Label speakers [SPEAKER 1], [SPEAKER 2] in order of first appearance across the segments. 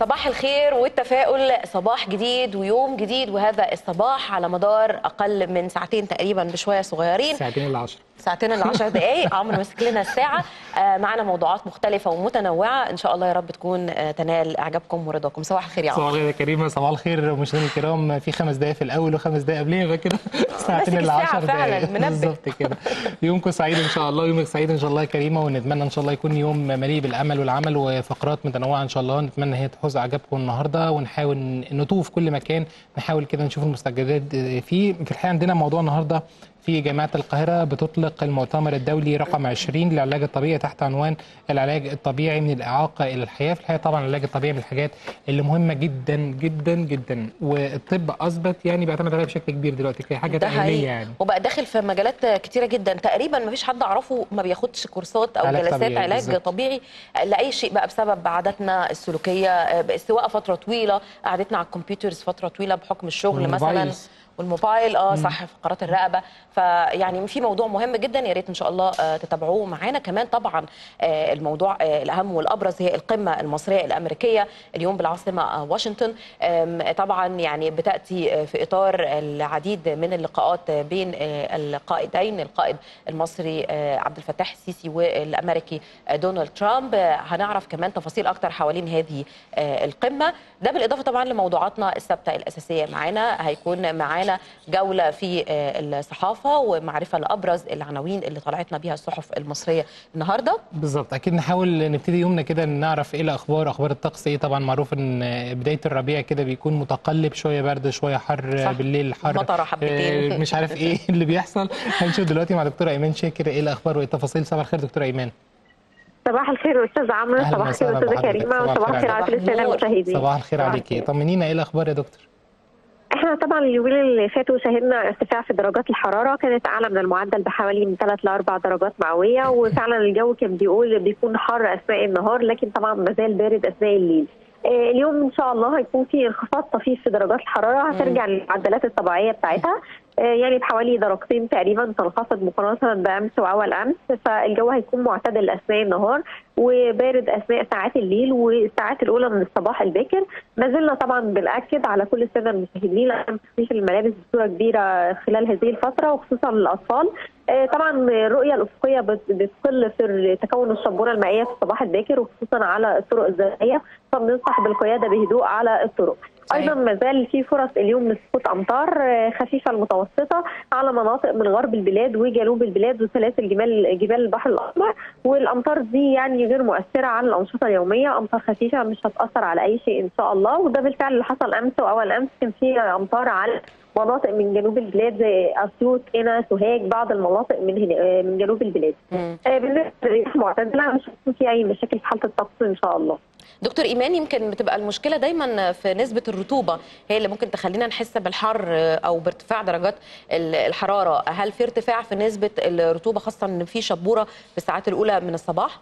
[SPEAKER 1] صباح الخير والتفاؤل صباح جديد ويوم جديد وهذا الصباح على مدار اقل من ساعتين تقريبا بشويه صغيرين
[SPEAKER 2] ساعتين الا 10
[SPEAKER 1] ساعتين ل 10 دقائق عمرو مسك لنا الساعه آه، معنا موضوعات مختلفه ومتنوعه ان شاء الله يا رب تكون آه، تنال اعجابكم ورضاكم صباح الخير يا
[SPEAKER 2] صباح
[SPEAKER 1] عمرو
[SPEAKER 2] الخير يا كريمه صباح الخير مشاهدينا الكرام في خمس دقائق في الاول وخمس دقائق قبليه يبقى كده ساعتين
[SPEAKER 1] ماسك
[SPEAKER 2] الا
[SPEAKER 1] الساعة
[SPEAKER 2] 10
[SPEAKER 1] فعلاً،
[SPEAKER 2] دقائق
[SPEAKER 1] منبه.
[SPEAKER 2] بالظبط كده يومكم سعيد ان شاء الله يومك سعيد ان شاء الله يا كريمه ونتمنى ان شاء الله يكون يوم مليء بالامل والعمل وفقرات متنوعه ان شاء الله نتمنى هي تحوز اعجابكم النهارده ونحاول نطوف كل مكان نحاول كده نشوف المستجدات فيه في الحقيقه عندنا موضوع النهارده في جامعة القاهرة بتطلق المؤتمر الدولي رقم 20 للعلاج الطبيعي تحت عنوان العلاج الطبيعي من الإعاقة إلى الحياة في الحقيقة طبعا العلاج الطبيعي من الحاجات اللي مهمة جدا جدا جدا والطب أثبت يعني بيعتمد عليها بشكل كبير دلوقتي كحاجة
[SPEAKER 1] ده
[SPEAKER 2] تأهيلية
[SPEAKER 1] حقيقي
[SPEAKER 2] يعني
[SPEAKER 1] وبقى داخل في مجالات كتيره جدا تقريبا ما فيش حد اعرفه ما بياخدش كورسات او
[SPEAKER 2] علاج
[SPEAKER 1] جلسات
[SPEAKER 2] طبيعي،
[SPEAKER 1] علاج
[SPEAKER 2] بالظبط.
[SPEAKER 1] طبيعي لاي شيء بقى بسبب عاداتنا السلوكيه آه، السواقه فتره طويله قعدتنا على الكمبيوترز فتره طويله بحكم الشغل مثلا
[SPEAKER 2] والموبايلز.
[SPEAKER 1] والموبايل اه صح فقرات الرقبه فيعني في موضوع مهم جدا يا ريت ان شاء الله آه، تتابعوه معانا كمان طبعا آه، الموضوع آه، الاهم والابرز هي القمه المصريه الامريكيه اليوم بالعاصمه آه، واشنطن آم، طبعا يعني بتاتي آه، في اطار العديد من اللقاءات بين آه، القائدين القائد المصري آه، عبد الفتاح السيسي والامريكي آه، دونالد ترامب آه، هنعرف كمان تفاصيل اكتر حوالين هذه آه، القمه ده بالاضافه طبعا لموضوعاتنا الثابته الاساسيه معانا هيكون معانا جوله في آه، الصحافه ومعرفه لابرز العناوين اللي طلعتنا بيها الصحف المصريه النهارده
[SPEAKER 2] بالظبط اكيد نحاول نبتدي يومنا كده نعرف ايه الاخبار اخبار الطقس ايه طبعا معروف ان بدايه الربيع كده بيكون متقلب شويه برد شويه حر
[SPEAKER 1] صح.
[SPEAKER 2] بالليل حر
[SPEAKER 1] مطره حبتين.
[SPEAKER 2] آه، مش عارف ايه اللي بيحصل هنشوف دلوقتي مع دكتوره ايمان شاكر ايه الاخبار وايه التفاصيل صباح الخير دكتوره ايمان
[SPEAKER 3] صباح الخير استاذ عمرو
[SPEAKER 2] أهلاً
[SPEAKER 3] صباح الخير
[SPEAKER 2] وسهلاً
[SPEAKER 3] استاذه
[SPEAKER 2] بحضرتك.
[SPEAKER 3] كريمه
[SPEAKER 2] صباح
[SPEAKER 3] وصباح
[SPEAKER 2] الخير
[SPEAKER 3] الخير على
[SPEAKER 1] عليك.
[SPEAKER 3] كل الساده
[SPEAKER 1] نور.
[SPEAKER 3] المشاهدين
[SPEAKER 2] صباح الخير
[SPEAKER 3] صباح
[SPEAKER 2] عليكي
[SPEAKER 3] الخير.
[SPEAKER 2] طمنينا ايه الاخبار يا دكتور
[SPEAKER 3] احنا طبعا اليومين اللي فاتوا شهدنا ارتفاع في درجات الحراره كانت اعلى من المعدل بحوالي من 3 ل 4 درجات مئويه وفعلا الجو كان بيقول بيكون حر اثناء النهار لكن طبعا ما زال بارد اثناء الليل آه، اليوم ان شاء الله هيكون في انخفاض طفيف في درجات الحراره هترجع للمعدلات الطبيعيه بتاعتها آه، يعني بحوالي درجتين تقريبا تنخفض مقارنه بامس واول امس فالجو هيكون معتدل اثناء النهار وبارد اثناء ساعات الليل والساعات الاولى من الصباح الباكر ما زلنا طبعا بناكد على كل الساده المشاهدين عدم تخفيف الملابس بصوره كبيره خلال هذه الفتره وخصوصا للاطفال آه، طبعا الرؤيه الافقيه بت- بتقل في تكون الشبوره المائيه في الصباح الباكر وخصوصا على الطرق الزراعيه فبننصح بالقياده بهدوء على الطرق
[SPEAKER 1] صحيح.
[SPEAKER 3] ايضا ما زال في فرص اليوم لسقوط امطار آه، خفيفه المتوسطه على مناطق من غرب البلاد وجنوب البلاد وسلاسل جبال جبال البحر الاحمر والامطار دي يعني غير مؤثره على الانشطه اليوميه امطار خفيفه مش هتاثر على اي شيء ان شاء الله وده بالفعل اللي حصل امس واول امس كان في امطار على مناطق من جنوب البلاد زي اسيوط هنا سوهاج بعض المناطق من هنا آه، من جنوب البلاد
[SPEAKER 1] مم.
[SPEAKER 3] آه، بالنسبه للرياح معتدله مش هيكون في اي مشاكل في حاله الطقس ان شاء الله
[SPEAKER 1] دكتور ايمان يمكن بتبقى المشكله دايما في نسبه الرطوبه هي اللي ممكن تخلينا نحس بالحر او بارتفاع درجات ال- الحراره هل في ارتفاع في نسبه الرطوبه خاصه ان في شبوره في الساعات الاولى من الصباح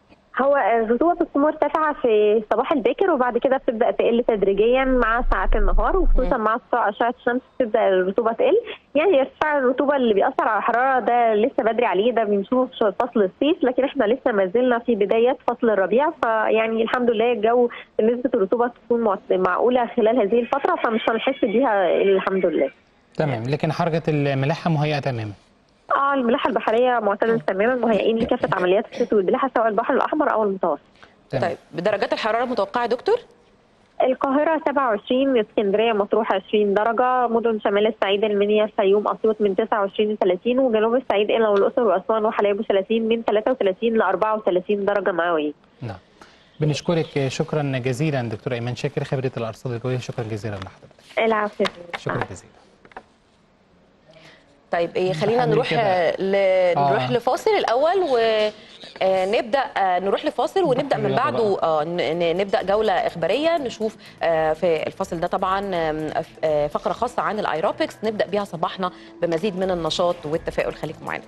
[SPEAKER 3] هو الرطوبه بتكون مرتفعه في الصباح الباكر وبعد كده بتبدا تقل تدريجيا مع ساعات النهار وخصوصا
[SPEAKER 1] مم.
[SPEAKER 3] مع سطوع اشعه الشمس بتبدا الرطوبه تقل يعني ارتفاع الرطوبه اللي بيأثر على الحراره ده لسه بدري عليه ده بنشوفه في فصل الصيف لكن احنا لسه ما زلنا في بدايه فصل الربيع فيعني الحمد لله الجو نسبه الرطوبه تكون معت- معقوله خلال هذه الفتره فمش هنحس بيها الحمد لله
[SPEAKER 2] تمام لكن حركه الملاحه مهيئه تماما
[SPEAKER 3] اه الملاحه البحريه معتدله تماما مهيئين لكافه عمليات الصيد والملاحه سواء البحر الاحمر او المتوسط
[SPEAKER 2] تمام
[SPEAKER 1] طيب بدرجات الحراره المتوقعه يا دكتور
[SPEAKER 3] القاهرة 27 اسكندرية مطروح 20 درجة مدن شمال الصعيد المنيا الفيوم أسيوط من 29 ل 30 وجنوب الصعيد إلى والأقصر وأسوان وحلايب وشلاتين من 33 ل 34 درجة مئوية
[SPEAKER 2] نعم بنشكرك شكرا جزيلا دكتوره ايمان شاكر خبيره الارصاد الجويه شكرا جزيلا لحضرتك
[SPEAKER 3] العفو
[SPEAKER 2] شكرا جزيلا
[SPEAKER 1] طيب ايه خلينا
[SPEAKER 2] نعمل
[SPEAKER 1] نروح
[SPEAKER 2] كده.
[SPEAKER 1] ل...
[SPEAKER 2] آه.
[SPEAKER 1] نروح لفاصل الاول ونبدا نروح لفاصل ونبدا من
[SPEAKER 2] يلا
[SPEAKER 1] بعده آه، ن- ن- نبدا جوله اخباريه نشوف آه، في الفاصل ده طبعا آم، آه، فقره خاصه عن الايروبكس نبدا بيها صباحنا بمزيد من النشاط والتفاؤل خليكم معانا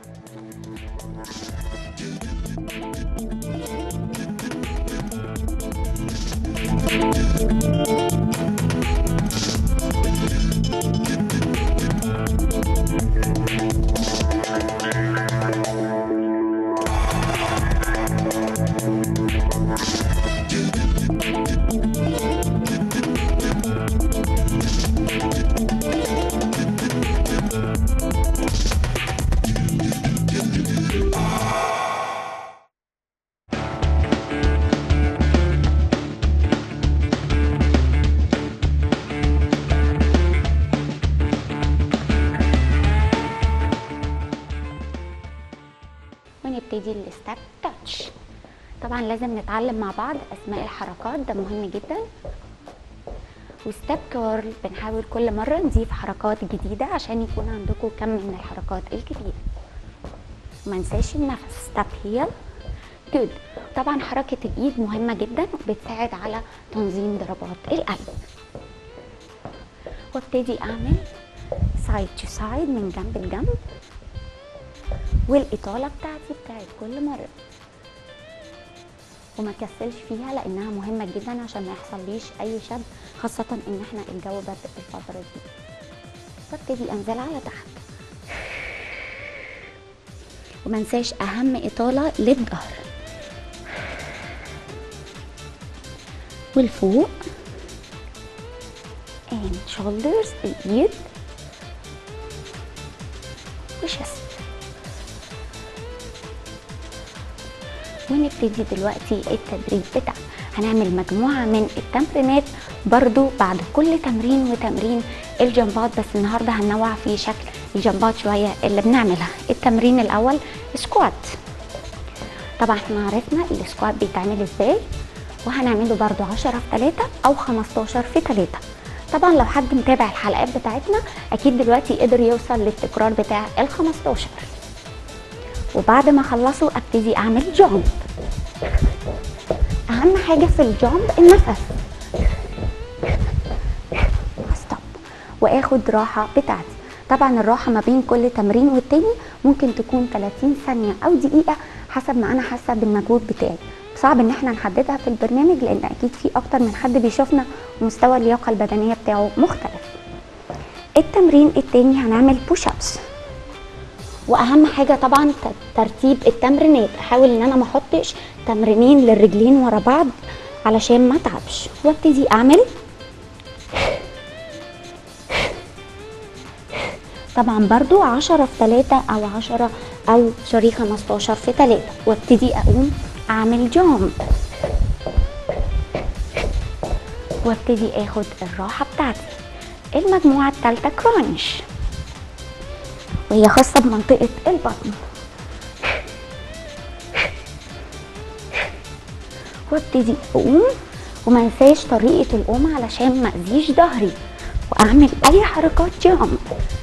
[SPEAKER 4] وابتدي الستاب تاتش طبعا لازم نتعلم مع بعض اسماء الحركات ده مهم جدا وستيب كيرل بنحاول كل مرة نضيف حركات جديدة عشان يكون عندكم كم من الحركات الكتير ما ننساش النفس ستيب هيل جود طبعا حركة الإيد مهمة جدا وبتساعد على تنظيم ضربات القلب وابتدي أعمل سايد تو سايد من جنب لجنب والإطالة بتاعتي بتاعت كل مرة وما كسلش فيها لانها مهمه جدا عشان ما يحصليش اي شد خاصه ان احنا الجو برد الفتره دي ببتدي انزل على تحت وما انساش اهم اطاله للظهر والفوق and shoulders الايد وشست ونبتدي دلوقتي التدريب بتاعنا هنعمل مجموعة من التمرينات برضو بعد كل تمرين وتمرين الجنبات بس النهاردة هننوع في شكل الجنبات شوية اللي بنعملها التمرين الأول سكوات طبعا احنا عرفنا السكوات بيتعمل ازاي وهنعمله برضو 10 في 3 أو 15 في 3 طبعا لو حد متابع الحلقات بتاعتنا أكيد دلوقتي قدر يوصل للتكرار بتاع ال 15 وبعد ما اخلصه ابتدي اعمل جامب اهم حاجه في الجامب النفس ستوب واخد راحه بتاعتي طبعا الراحه ما بين كل تمرين والتاني ممكن تكون 30 ثانيه او دقيقه حسب ما انا حاسه بالمجهود بتاعي صعب ان احنا نحددها في البرنامج لان اكيد في اكتر من حد بيشوفنا ومستوى اللياقه البدنيه بتاعه مختلف التمرين التاني هنعمل بوش ابس واهم حاجه طبعا ترتيب التمرينات احاول ان انا ما احطش تمرينين للرجلين ورا بعض علشان ما اتعبش وابتدي اعمل طبعا برضو 10 في 3 او 10 او سوري 15 في 3 وابتدي اقوم اعمل جامب وابتدي اخد الراحه بتاعتي المجموعه الثالثه كرانش وهي خاصة بمنطقة البطن وابتدي اقوم وما انساش طريقة القوم علشان ما اذيش ظهري واعمل اي حركات جامب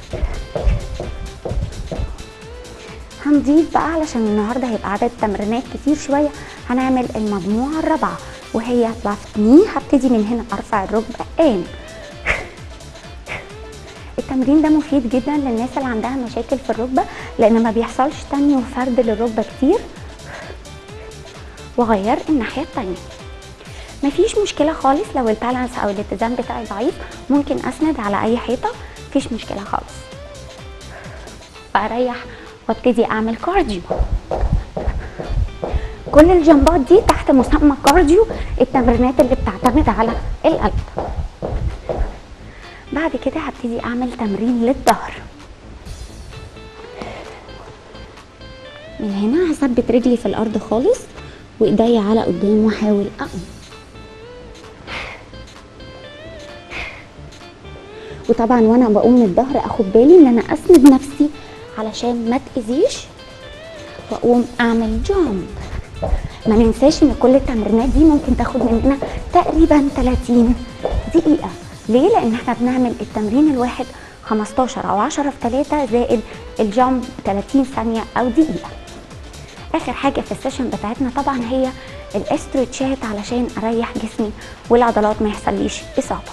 [SPEAKER 4] هنضيف بقى علشان النهارده هيبقى عدد تمرينات كتير شويه هنعمل المجموعه الرابعه وهي لافت ني هبتدي من هنا ارفع الركبه ان التمرين ده مفيد جدا للناس اللي عندها مشاكل في الركبه لان ما بيحصلش تاني وفرد للركبه كتير واغير الناحيه التانيه مفيش مشكله خالص لو البالانس او الاتزان بتاعي ضعيف ممكن اسند على اي حيطه مفيش مشكله خالص واريح وابتدي اعمل كارديو كل الجنبات دي تحت مسمى كارديو التمرينات اللي بتعتمد على القلب بعد كده هبتدي اعمل تمرين للظهر من هنا هثبت رجلي في الارض خالص وايديا على قدام واحاول اقوم وطبعا وانا بقوم من الظهر اخد بالي ان انا اسند نفسي علشان ما تاذيش واقوم اعمل جامب ما ننساش ان كل التمرينات دي ممكن تاخد مننا تقريبا 30 دقيقه ليه لان احنا بنعمل التمرين الواحد 15 او 10 في 3 زائد الجامب 30 ثانيه او دقيقه اخر حاجه في السيشن بتاعتنا طبعا هي الاسترتشات علشان اريح جسمي والعضلات ما يحصليش اصابه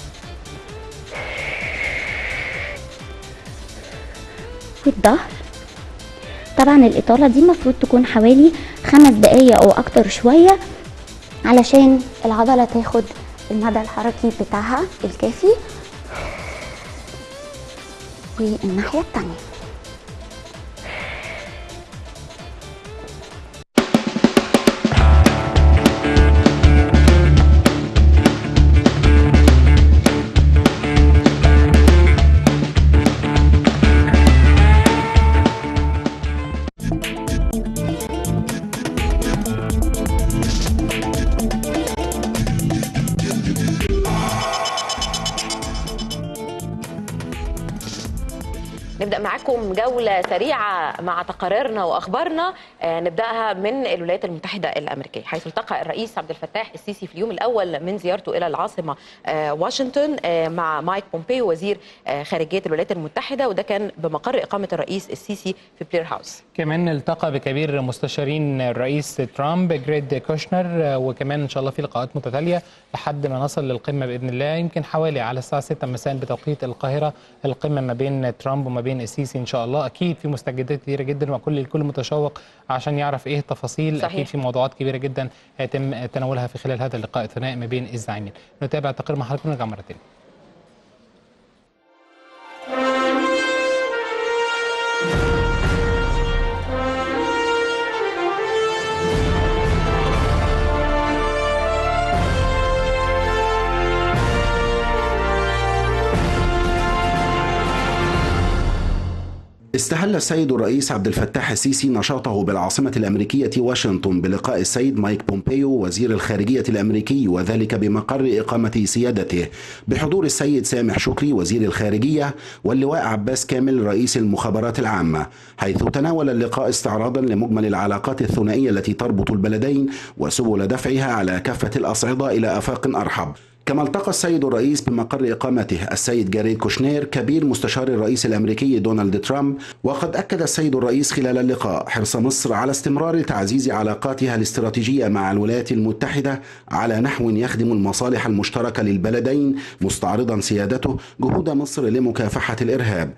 [SPEAKER 4] والظهر طبعا الإطالة دي المفروض تكون حوالي خمس دقايق أو أكتر شوية علشان العضلة تاخد المدى الحركي بتاعها الكافي والناحية التانية
[SPEAKER 1] نبدا معاكم جوله سريعه مع تقاريرنا واخبارنا آه، نبداها من الولايات المتحده الامريكيه حيث التقى الرئيس عبد الفتاح السيسي في اليوم الاول من زيارته الى العاصمه آه، واشنطن آه، مع مايك بومبيو وزير آه، خارجيه الولايات المتحده وده كان بمقر اقامه الرئيس السيسي في بلير هاوس
[SPEAKER 2] كمان التقى بكبير مستشارين الرئيس ترامب جريد كوشنر آه، وكمان ان شاء الله في لقاءات متتاليه لحد ما نصل للقمه باذن الله يمكن حوالي على الساعه 6 مساء بتوقيت القاهره القمه ما بين ترامب وما بين السيسي ان شاء الله اكيد في مستجدات كثيره جدا وكل الكل متشوق عشان يعرف ايه التفاصيل
[SPEAKER 1] صحيح.
[SPEAKER 2] اكيد في موضوعات كبيره جدا هيتم تناولها في خلال هذا اللقاء الثنائي ما بين الزعيمين نتابع التقرير مع حضراتكم ونرجع مره ثانيه
[SPEAKER 5] استهل السيد الرئيس عبد الفتاح السيسي نشاطه بالعاصمة الأمريكية واشنطن بلقاء السيد مايك بومبيو وزير الخارجية الأمريكي وذلك بمقر إقامة سيادته بحضور السيد سامح شكري وزير الخارجية واللواء عباس كامل رئيس المخابرات العامة حيث تناول اللقاء استعراضا لمجمل العلاقات الثنائية التي تربط البلدين وسبل دفعها على كافة الأصعدة إلى آفاق أرحب كما التقى السيد الرئيس بمقر إقامته السيد جاريد كوشنير كبير مستشار الرئيس الأمريكي دونالد ترامب وقد أكد السيد الرئيس خلال اللقاء حرص مصر على استمرار تعزيز علاقاتها الاستراتيجية مع الولايات المتحدة على نحو يخدم المصالح المشتركة للبلدين مستعرضا سيادته جهود مصر لمكافحة الإرهاب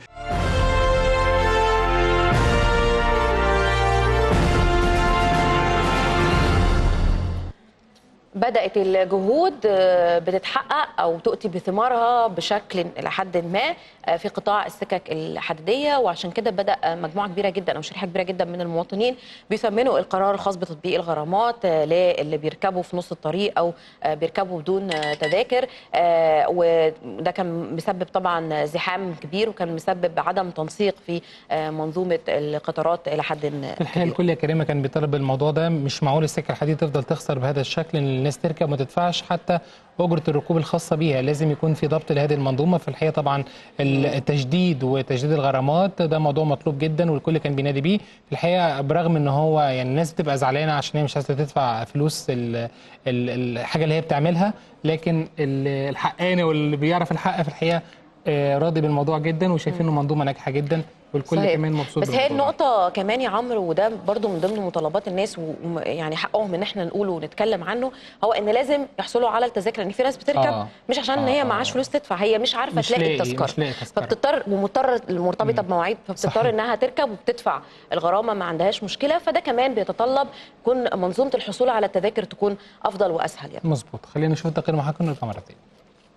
[SPEAKER 1] بدات الجهود آه، بتتحقق او تؤتي بثمارها بشكل الى حد ما آه، في قطاع السكك الحديديه وعشان كده بدا آه، مجموعه كبيره جدا او شريحه كبيره جدا من المواطنين بيثمنوا القرار الخاص بتطبيق الغرامات آه، للي بيركبوا في نص الطريق او آه، بيركبوا بدون آه، تذاكر آه، وده كان مسبب طبعا زحام كبير وكان مسبب عدم تنسيق في آه، منظومه القطارات الى حد
[SPEAKER 2] في الحقيقه الكل يا كريمه كان بيطالب الموضوع ده مش معقول السكه الحديد تفضل تخسر بهذا الشكل ان الناس تركب وما تدفعش حتى اجره الركوب الخاصه بيها لازم يكون في ضبط لهذه المنظومه في الحقيقه طبعا التجديد وتجديد الغرامات ده موضوع مطلوب جدا والكل كان بينادي بيه في الحقيقه برغم ان هو يعني الناس بتبقى زعلانه عشان هي مش عايزه تدفع فلوس ال ال الحاجه اللي هي بتعملها لكن ال- الحقاني واللي بيعرف الحق في الحقيقه آه، راضي بالموضوع جدا وشايفينه منظومه ناجحه جدا والكل
[SPEAKER 1] صحيح.
[SPEAKER 2] كمان مبسوط
[SPEAKER 1] بس هي
[SPEAKER 2] بالموضوع.
[SPEAKER 1] النقطة كمان يا عمرو وده برضو من ضمن مطالبات الناس ويعني حقهم ان احنا نقوله ونتكلم عنه هو ان لازم يحصلوا على التذاكر لان في ناس بتركب
[SPEAKER 2] آه.
[SPEAKER 1] مش عشان ان
[SPEAKER 2] آه،
[SPEAKER 1] هي
[SPEAKER 2] آه.
[SPEAKER 1] معاش فلوس تدفع هي مش عارفة
[SPEAKER 2] مش
[SPEAKER 1] تلاقي
[SPEAKER 2] لاقي-
[SPEAKER 1] التذكرة
[SPEAKER 2] مش لاقي تذكرة.
[SPEAKER 1] فبتضطر ومضطرة مرتبطة بمواعيد فبتضطر
[SPEAKER 2] صحيح.
[SPEAKER 1] انها تركب وبتدفع الغرامة ما عندهاش مشكلة فده كمان بيتطلب يكون منظومة الحصول على التذاكر تكون افضل واسهل يعني
[SPEAKER 2] مظبوط خلينا نشوف التقرير مع حضراتكم ونرجع مره تاني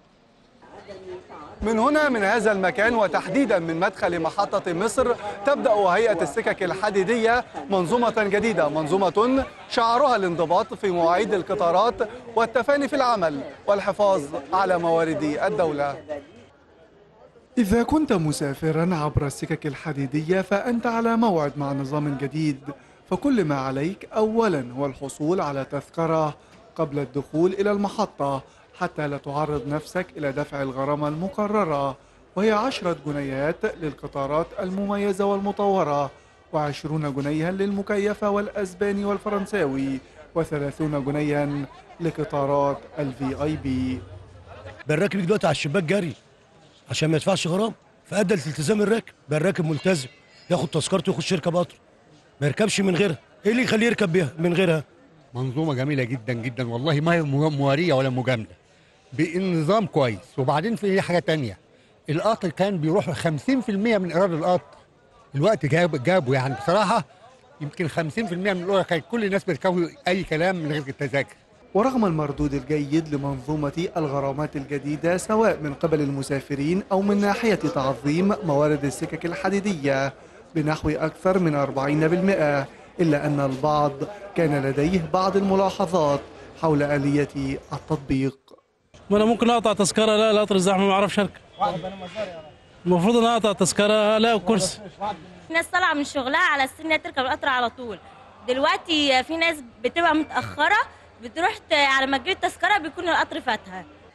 [SPEAKER 6] من هنا من هذا المكان وتحديدا من مدخل محطة مصر تبدأ هيئة السكك الحديدية منظومة جديدة منظومة شعارها الانضباط في مواعيد القطارات والتفاني في العمل والحفاظ على موارد الدولة إذا كنت مسافرا عبر السكك الحديدية فأنت على موعد مع نظام جديد فكل ما عليك أولا هو الحصول على تذكرة قبل الدخول إلى المحطة حتى لا تعرض نفسك إلى دفع الغرامة المقررة وهي عشرة جنيهات للقطارات المميزة والمطورة وعشرون جنيها للمكيفة والأسباني والفرنساوي وثلاثون جنيها لقطارات الفي اي بي
[SPEAKER 7] بنراكب دلوقتي على الشباك جري عشان ما يدفعش غرام فادى الالتزام الراكب بقى الراكب ملتزم ياخد تذكرته ويخش يركب قطر ما يركبش من غيرها ايه اللي يخليه يركب بيها من غيرها
[SPEAKER 8] منظومه جميله جدا جدا والله ما هي مو- مواريه ولا مجامله بالنظام كويس وبعدين في حاجه تانية القطر كان بيروح 50% من ايراد القطر الوقت جاب جابه يعني بصراحه يمكن 50% من الايراد كان كل الناس بيركبوا اي كلام من غير التذاكر
[SPEAKER 6] ورغم المردود الجيد لمنظومة الغرامات الجديدة سواء من قبل المسافرين أو من ناحية تعظيم موارد السكك الحديدية بنحو أكثر من 40% إلا أن البعض كان لديه بعض الملاحظات حول آلية التطبيق
[SPEAKER 9] ما انا ممكن اقطع تذكره لا القطر زحمه ما اعرفش اركب المفروض ان أنا اقطع تذكره لا كرسي
[SPEAKER 10] ناس طالعه من شغلها على السن انها تركب القطر على طول دلوقتي في ناس بتبقى متاخره بتروح ت- على ما تجيب التذكره بيكون القطر فاتها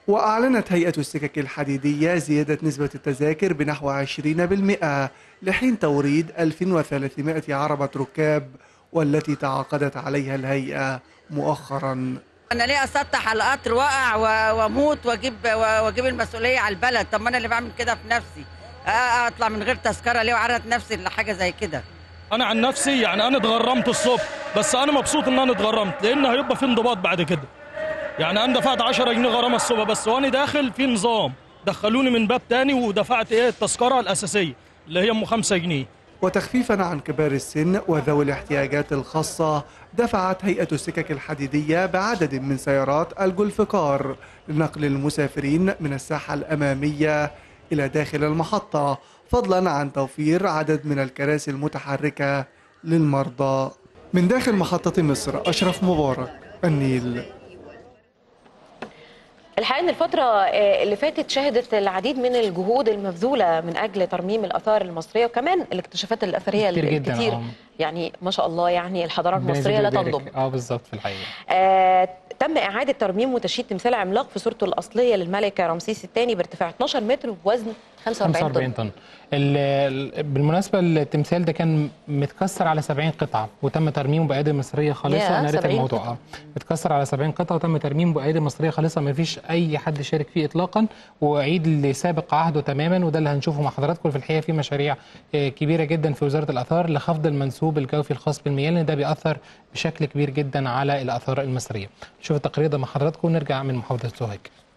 [SPEAKER 6] وأعلنت هيئة السكك الحديدية زيادة نسبة التذاكر بنحو 20% لحين توريد 1300 عربة ركاب والتي تعاقدت عليها الهيئة مؤخرا
[SPEAKER 11] انا ليه اسطح على القطر واقع و- واموت واجيب واجيب المسؤوليه على البلد طب ما انا اللي بعمل كده في نفسي آه، اطلع من غير تذكره ليه وعرض نفسي لحاجه زي كده
[SPEAKER 12] انا عن نفسي يعني انا اتغرمت الصبح بس انا مبسوط ان انا اتغرمت لان هيبقى في انضباط بعد كده يعني انا دفعت 10 جنيه غرامه الصبح بس وانا داخل في نظام دخلوني من باب تاني ودفعت ايه التذكره الاساسيه اللي هي ام 5 جنيه
[SPEAKER 6] وتخفيفا عن كبار السن وذوي الاحتياجات الخاصة دفعت هيئة السكك الحديدية بعدد من سيارات الجولف كار لنقل المسافرين من الساحة الأمامية إلى داخل المحطة فضلا عن توفير عدد من الكراسي المتحركة للمرضى من داخل محطة مصر أشرف مبارك النيل
[SPEAKER 1] الحقيقه ان الفتره آه، اللي فاتت شهدت العديد من الجهود المبذوله من اجل ترميم الاثار المصريه وكمان الاكتشافات الاثريه
[SPEAKER 2] كتير جدا،
[SPEAKER 1] الكتير
[SPEAKER 2] آه.
[SPEAKER 1] يعني ما شاء الله يعني الحضاره
[SPEAKER 2] ربنا
[SPEAKER 1] المصريه
[SPEAKER 2] يزيد
[SPEAKER 1] لا
[SPEAKER 2] ويبارك.
[SPEAKER 1] تنضب
[SPEAKER 2] اه بالظبط في الحقيقه
[SPEAKER 1] آه، تم إعادة ترميم وتشييد تمثال عملاق في صورته الأصلية للملكة رمسيس الثاني بارتفاع 12 متر وبوزن 45
[SPEAKER 2] 45
[SPEAKER 1] طن
[SPEAKER 2] طن ال- ال- بالمناسبه التمثال ده كان متكسر على 70 قطعه وتم ترميمه بايادي مصريه خالصه
[SPEAKER 1] ياه،
[SPEAKER 2] انا قريت
[SPEAKER 1] 70
[SPEAKER 2] الموضوع
[SPEAKER 1] قطعة.
[SPEAKER 2] اه متكسر على 70 قطعه وتم ترميمه بايادي مصريه خالصه ما فيش اي حد شارك فيه اطلاقا وعيد لسابق عهده تماما وده اللي هنشوفه مع حضراتكم في الحقيقه في مشاريع آه، كبيره جدا في وزاره الاثار لخفض المنسوب الجوفي الخاص بالمياه لان ده بيأثر بشكل كبير جدا على الاثار المصريه نشوف التقرير ده مع حضراتكم ونرجع من محافظه سوهاج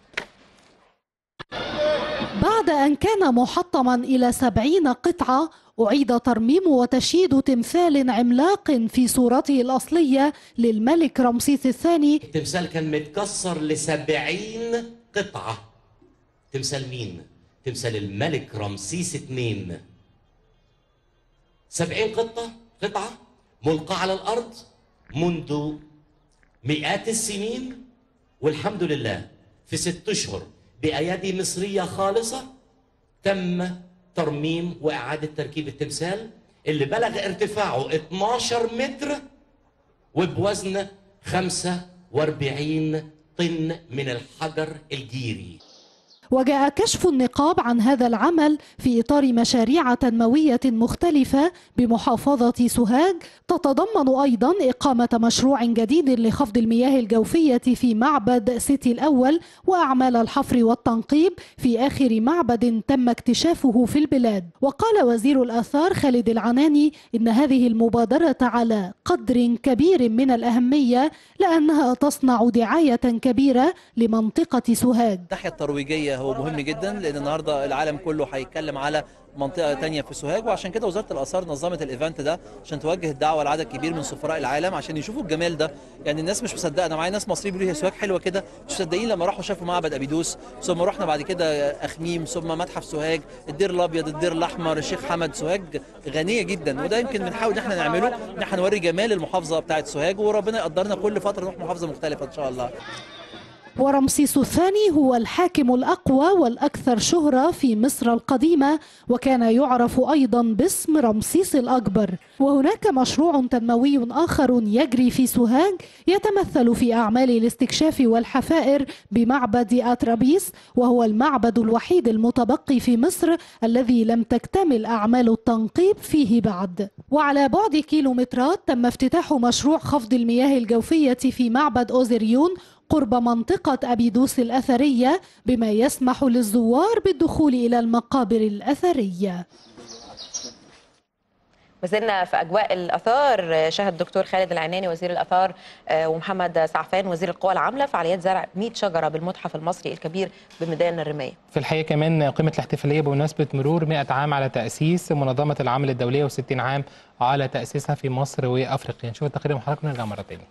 [SPEAKER 13] بعد أن كان محطما إلى سبعين قطعة أعيد ترميم وتشييد تمثال عملاق في صورته الأصلية للملك رمسيس الثاني
[SPEAKER 14] التمثال كان متكسر لسبعين قطعة تمثال مين؟ تمثال الملك رمسيس اتنين سبعين قطعة قطعة ملقاة على الأرض منذ مئات السنين والحمد لله في ست أشهر بأيادي مصرية خالصة تم ترميم وإعادة تركيب التمثال اللي بلغ ارتفاعه 12 متر وبوزن 45 طن من الحجر الجيري
[SPEAKER 13] وجاء كشف النقاب عن هذا العمل في إطار مشاريع تنموية مختلفة بمحافظة سوهاج تتضمن أيضا إقامة مشروع جديد لخفض المياه الجوفية في معبد سيتي الأول وأعمال الحفر والتنقيب في آخر معبد تم اكتشافه في البلاد وقال وزير الآثار خالد العناني إن هذه المبادرة على قدر كبير من الأهمية لأنها تصنع دعاية كبيرة لمنطقة سوهاج
[SPEAKER 15] الناحيه الترويجيه هو مهم جدا لان النهارده العالم كله هيتكلم على منطقه تانية في سوهاج وعشان كده وزاره الاثار نظمت الايفنت ده عشان توجه الدعوه لعدد كبير من سفراء العالم عشان يشوفوا الجمال ده يعني الناس مش مصدقه انا معايا ناس مصريين بيقولوا هي سوهاج حلوه كده مش مصدقين لما راحوا شافوا معبد ابيدوس ثم رحنا بعد كده اخميم ثم متحف سوهاج الدير الابيض الدير الاحمر الشيخ حمد سوهاج غنيه جدا وده يمكن بنحاول ان احنا نعمله ان احنا نوري جمال المحافظه بتاعه سوهاج وربنا يقدرنا كل فتره نروح محافظه مختلفه ان شاء الله
[SPEAKER 13] ورمسيس الثاني هو الحاكم الأقوى والأكثر شهرة في مصر القديمة وكان يعرف أيضا باسم رمسيس الأكبر وهناك مشروع تنموي آخر يجري في سوهاج يتمثل في أعمال الاستكشاف والحفائر بمعبد أترابيس وهو المعبد الوحيد المتبقي في مصر الذي لم تكتمل أعمال التنقيب فيه بعد وعلى بعد كيلومترات تم افتتاح مشروع خفض المياه الجوفية في معبد أوزريون قرب منطقة أبيدوس الأثرية بما يسمح للزوار بالدخول إلى المقابر الأثرية
[SPEAKER 1] ما زلنا في اجواء الاثار شهد الدكتور خالد العناني وزير الاثار آه، ومحمد سعفان وزير القوى العامله فعاليات زرع 100 شجره بالمتحف المصري الكبير بميدان الرمايه
[SPEAKER 2] في الحقيقه كمان قيمه الاحتفاليه بمناسبه مرور 100 عام على تاسيس منظمه العمل الدوليه و60 عام على تاسيسها في مصر وافريقيا نشوف التقرير مع حضراتكم ونرجع مره ثانيه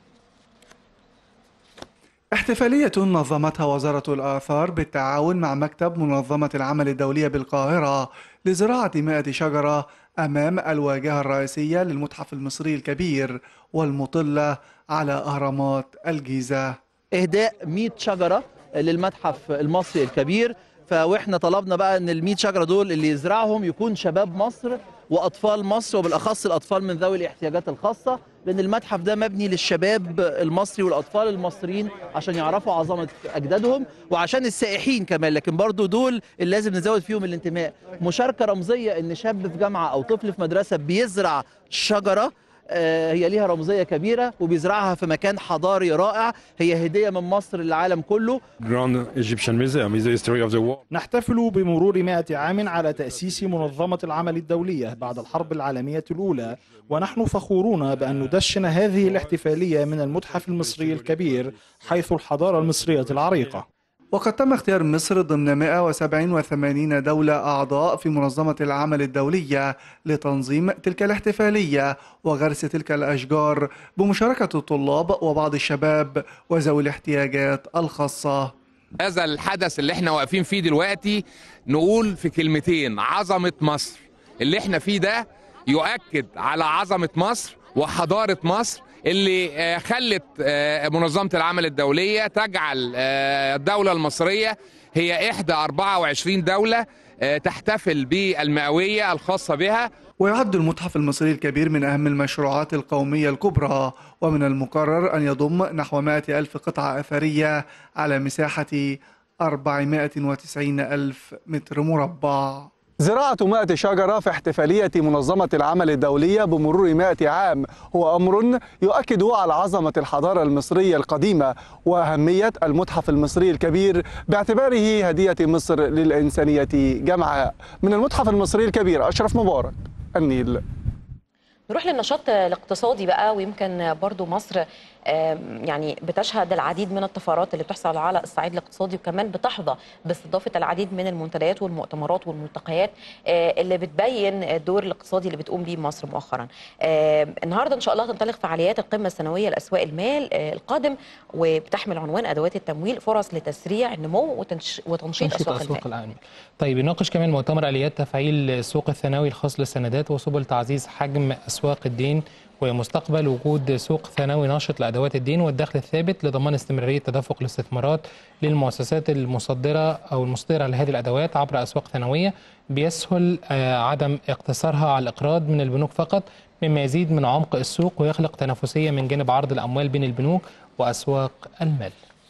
[SPEAKER 6] احتفالية نظمتها وزارة الآثار بالتعاون مع مكتب منظمة العمل الدولية بالقاهرة لزراعة 100 شجرة أمام الواجهة الرئيسية للمتحف المصري الكبير والمطلة على أهرامات الجيزة
[SPEAKER 15] اهداء 100 شجره للمتحف المصري الكبير فاحنا طلبنا بقى ان ال 100 شجره دول اللي يزرعهم يكون شباب مصر واطفال مصر وبالاخص الاطفال من ذوي الاحتياجات الخاصه لان المتحف ده مبني للشباب المصري والاطفال المصريين عشان يعرفوا عظمه اجدادهم وعشان السائحين كمان لكن برضو دول اللي لازم نزود فيهم الانتماء مشاركه رمزيه ان شاب في جامعه او طفل في مدرسه بيزرع شجره آه، هي ليها رمزيه كبيره وبيزرعها في مكان حضاري رائع هي هديه من مصر للعالم كله
[SPEAKER 16] Grand Egyptian Museum is the history of the world.
[SPEAKER 17] نحتفل بمرور 100 عام على تأسيس منظمة العمل الدولية بعد الحرب العالمية الأولى ونحن فخورون بأن ندشن هذه الاحتفالية من المتحف المصري الكبير حيث الحضارة المصرية العريقة
[SPEAKER 6] وقد تم اختيار مصر ضمن 187 دولة أعضاء في منظمة العمل الدولية لتنظيم تلك الاحتفالية وغرس تلك الأشجار بمشاركة الطلاب وبعض الشباب وذوي الاحتياجات الخاصة
[SPEAKER 18] هذا الحدث اللي احنا واقفين فيه دلوقتي نقول في كلمتين عظمة مصر اللي احنا فيه ده يؤكد على عظمة مصر وحضارة مصر اللي آه، خلت آه، منظمة العمل الدولية تجعل آه، الدولة المصرية هي إحدى 24 دولة آه، تحتفل بالمئوية الخاصة بها
[SPEAKER 6] ويعد المتحف المصري الكبير من أهم المشروعات القومية الكبرى ومن المقرر أن يضم نحو 100 ألف قطعة أثرية على مساحة 490 ألف متر مربع
[SPEAKER 19] زراعة 100 شجرة في احتفالية منظمة العمل الدولية بمرور 100 عام هو أمر يؤكد على عظمة الحضارة المصرية القديمة وأهمية المتحف المصري الكبير باعتباره هدية مصر للإنسانية جمعاء من المتحف المصري الكبير أشرف مبارك النيل
[SPEAKER 1] نروح للنشاط الاقتصادي بقى ويمكن برضو مصر آم، يعني بتشهد العديد من الطفرات اللي بتحصل على الصعيد الاقتصادي وكمان بتحظى باستضافه العديد من المنتديات والمؤتمرات والملتقيات آه، اللي بتبين الدور الاقتصادي اللي بتقوم بيه مصر مؤخرا. آم، النهارده ان شاء الله تنطلق فعاليات القمه السنويه لاسواق المال آه، القادم وبتحمل عنوان ادوات التمويل فرص لتسريع النمو وتنش- وتنشيط
[SPEAKER 2] تنشيط
[SPEAKER 1] اسواق
[SPEAKER 2] أسواق
[SPEAKER 1] المال.
[SPEAKER 2] العالمية طيب يناقش كمان مؤتمر آليات تفعيل السوق الثانوي الخاص للسندات وسبل تعزيز حجم أسواق الدين ومستقبل وجود سوق ثانوي ناشط لأدوات الدين والدخل الثابت لضمان استمرارية تدفق الاستثمارات للمؤسسات المصدرة أو المصدرة لهذه الأدوات عبر أسواق ثانوية بيسهل آه، عدم اقتصارها على الإقراض من البنوك فقط مما يزيد من عمق السوق ويخلق تنافسية من جانب عرض الأموال بين البنوك وأسواق المال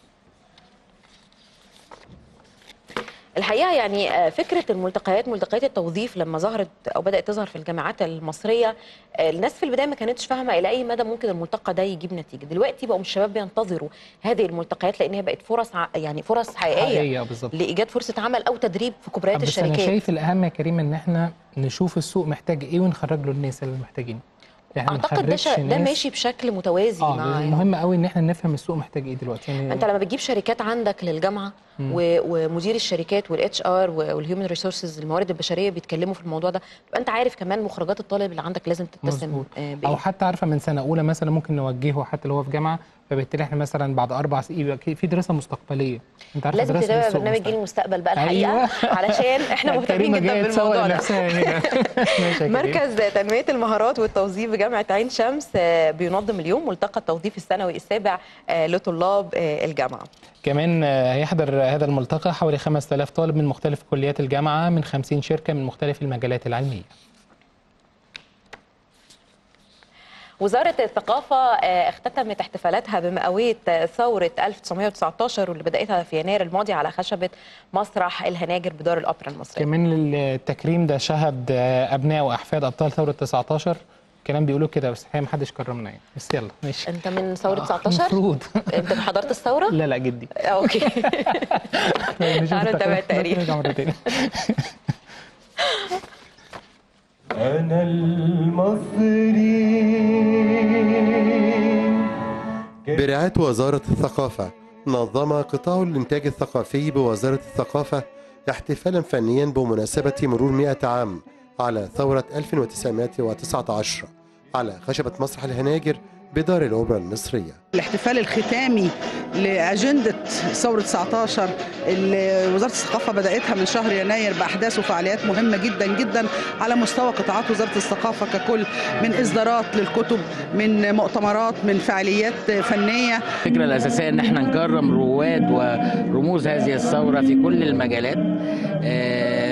[SPEAKER 1] الحقيقه يعني آه، فكره الملتقيات ملتقيات التوظيف لما ظهرت او بدات تظهر في الجامعات المصريه آه، الناس في البدايه ما كانتش فاهمه الى اي مدى ممكن الملتقى ده يجيب نتيجه دلوقتي بقوا الشباب بينتظروا هذه الملتقيات لان هي بقت فرص ع- يعني فرص حقيقيه,
[SPEAKER 2] حقيقية بالظبط.
[SPEAKER 1] لايجاد فرصه عمل او تدريب في كبريات
[SPEAKER 2] بس انا
[SPEAKER 1] الشركات
[SPEAKER 2] شايف الاهم يا كريم ان احنا نشوف السوق محتاج ايه ونخرج له الناس اللي محتاجين يعني ما
[SPEAKER 1] اعتقد ده,
[SPEAKER 2] نخرجش
[SPEAKER 1] شا- ده
[SPEAKER 2] ناس-
[SPEAKER 1] ماشي بشكل متوازي
[SPEAKER 2] اه
[SPEAKER 1] مع
[SPEAKER 2] المهم قوي ان احنا نفهم السوق محتاج ايه دلوقتي يعني
[SPEAKER 1] انت لما بتجيب شركات عندك للجامعه
[SPEAKER 2] مم.
[SPEAKER 1] و- ومدير الشركات والاتش ار والهيومن ريسورسز الموارد البشريه بيتكلموا في الموضوع ده يبقى انت عارف كمان مخرجات الطالب اللي عندك لازم تتسم
[SPEAKER 2] مظبوط.
[SPEAKER 1] آه، بإيه.
[SPEAKER 2] او حتى عارفه من سنه اولى مثلا ممكن نوجهه حتى لو هو في جامعه فبالتالي احنا مثلا بعد اربع سنين يبقى في دراسه مستقبليه انت عارف
[SPEAKER 1] لازم
[SPEAKER 2] دراسة
[SPEAKER 1] تتابع
[SPEAKER 2] السوق
[SPEAKER 1] برنامج
[SPEAKER 2] مستقبل.
[SPEAKER 1] جيل المستقبل بقى الحقيقه
[SPEAKER 2] أيوة.
[SPEAKER 1] علشان احنا مهتمين
[SPEAKER 2] كريمة
[SPEAKER 1] جدا
[SPEAKER 2] جاية تسوق
[SPEAKER 1] بالموضوع ده
[SPEAKER 2] لنفسها هنا. ماشي يا كريم.
[SPEAKER 1] مركز تنميه المهارات والتوظيف بجامعه عين شمس آه، بينظم اليوم ملتقى التوظيف السنوي السابع آه، لطلاب آه، الجامعه
[SPEAKER 2] كمان آه، هيحضر هذا الملتقى حوالي 5000 طالب من مختلف كليات الجامعه من 50 شركه من مختلف المجالات العلميه
[SPEAKER 1] وزارة الثقافة آه، اختتمت احتفالاتها بمئوية آه، ثورة 1919 واللي بدأتها في يناير الماضي على خشبة مسرح الهناجر بدار الأوبرا المصرية
[SPEAKER 2] كمان التكريم ده شهد آه، ابناء واحفاد ابطال ثوره 19 كلام بيقولوا كده بس الحقيقه ما حدش كرمنا يعني بس يلا ماشي
[SPEAKER 1] انت من ثورة 19
[SPEAKER 2] المفروض
[SPEAKER 1] انت حضرت الثورة
[SPEAKER 2] لا لا جدي
[SPEAKER 1] آه، اوكي
[SPEAKER 2] نشوف
[SPEAKER 1] تعالوا نتابع
[SPEAKER 2] التقرير.
[SPEAKER 1] التقرير
[SPEAKER 2] نرجع مرة تاني.
[SPEAKER 20] أنا المصري
[SPEAKER 21] برعاية وزارة الثقافة نظم قطاع الإنتاج الثقافي بوزارة الثقافة احتفالا فنيا بمناسبة مرور 100 عام على ثورة 1919 على خشبة مسرح الهناجر بدار الأوبرا المصرية
[SPEAKER 22] الاحتفال الختامي لأجندة ثورة 19 اللي وزارة الثقافة بدأتها من شهر يناير بأحداث وفعاليات مهمة جدا جدا على مستوى قطاعات وزارة الثقافة ككل من إصدارات للكتب من مؤتمرات من فعاليات فنية
[SPEAKER 23] الفكرة الأساسية إن احنا نكرم رواد ورموز هذه الثورة في كل المجالات آه،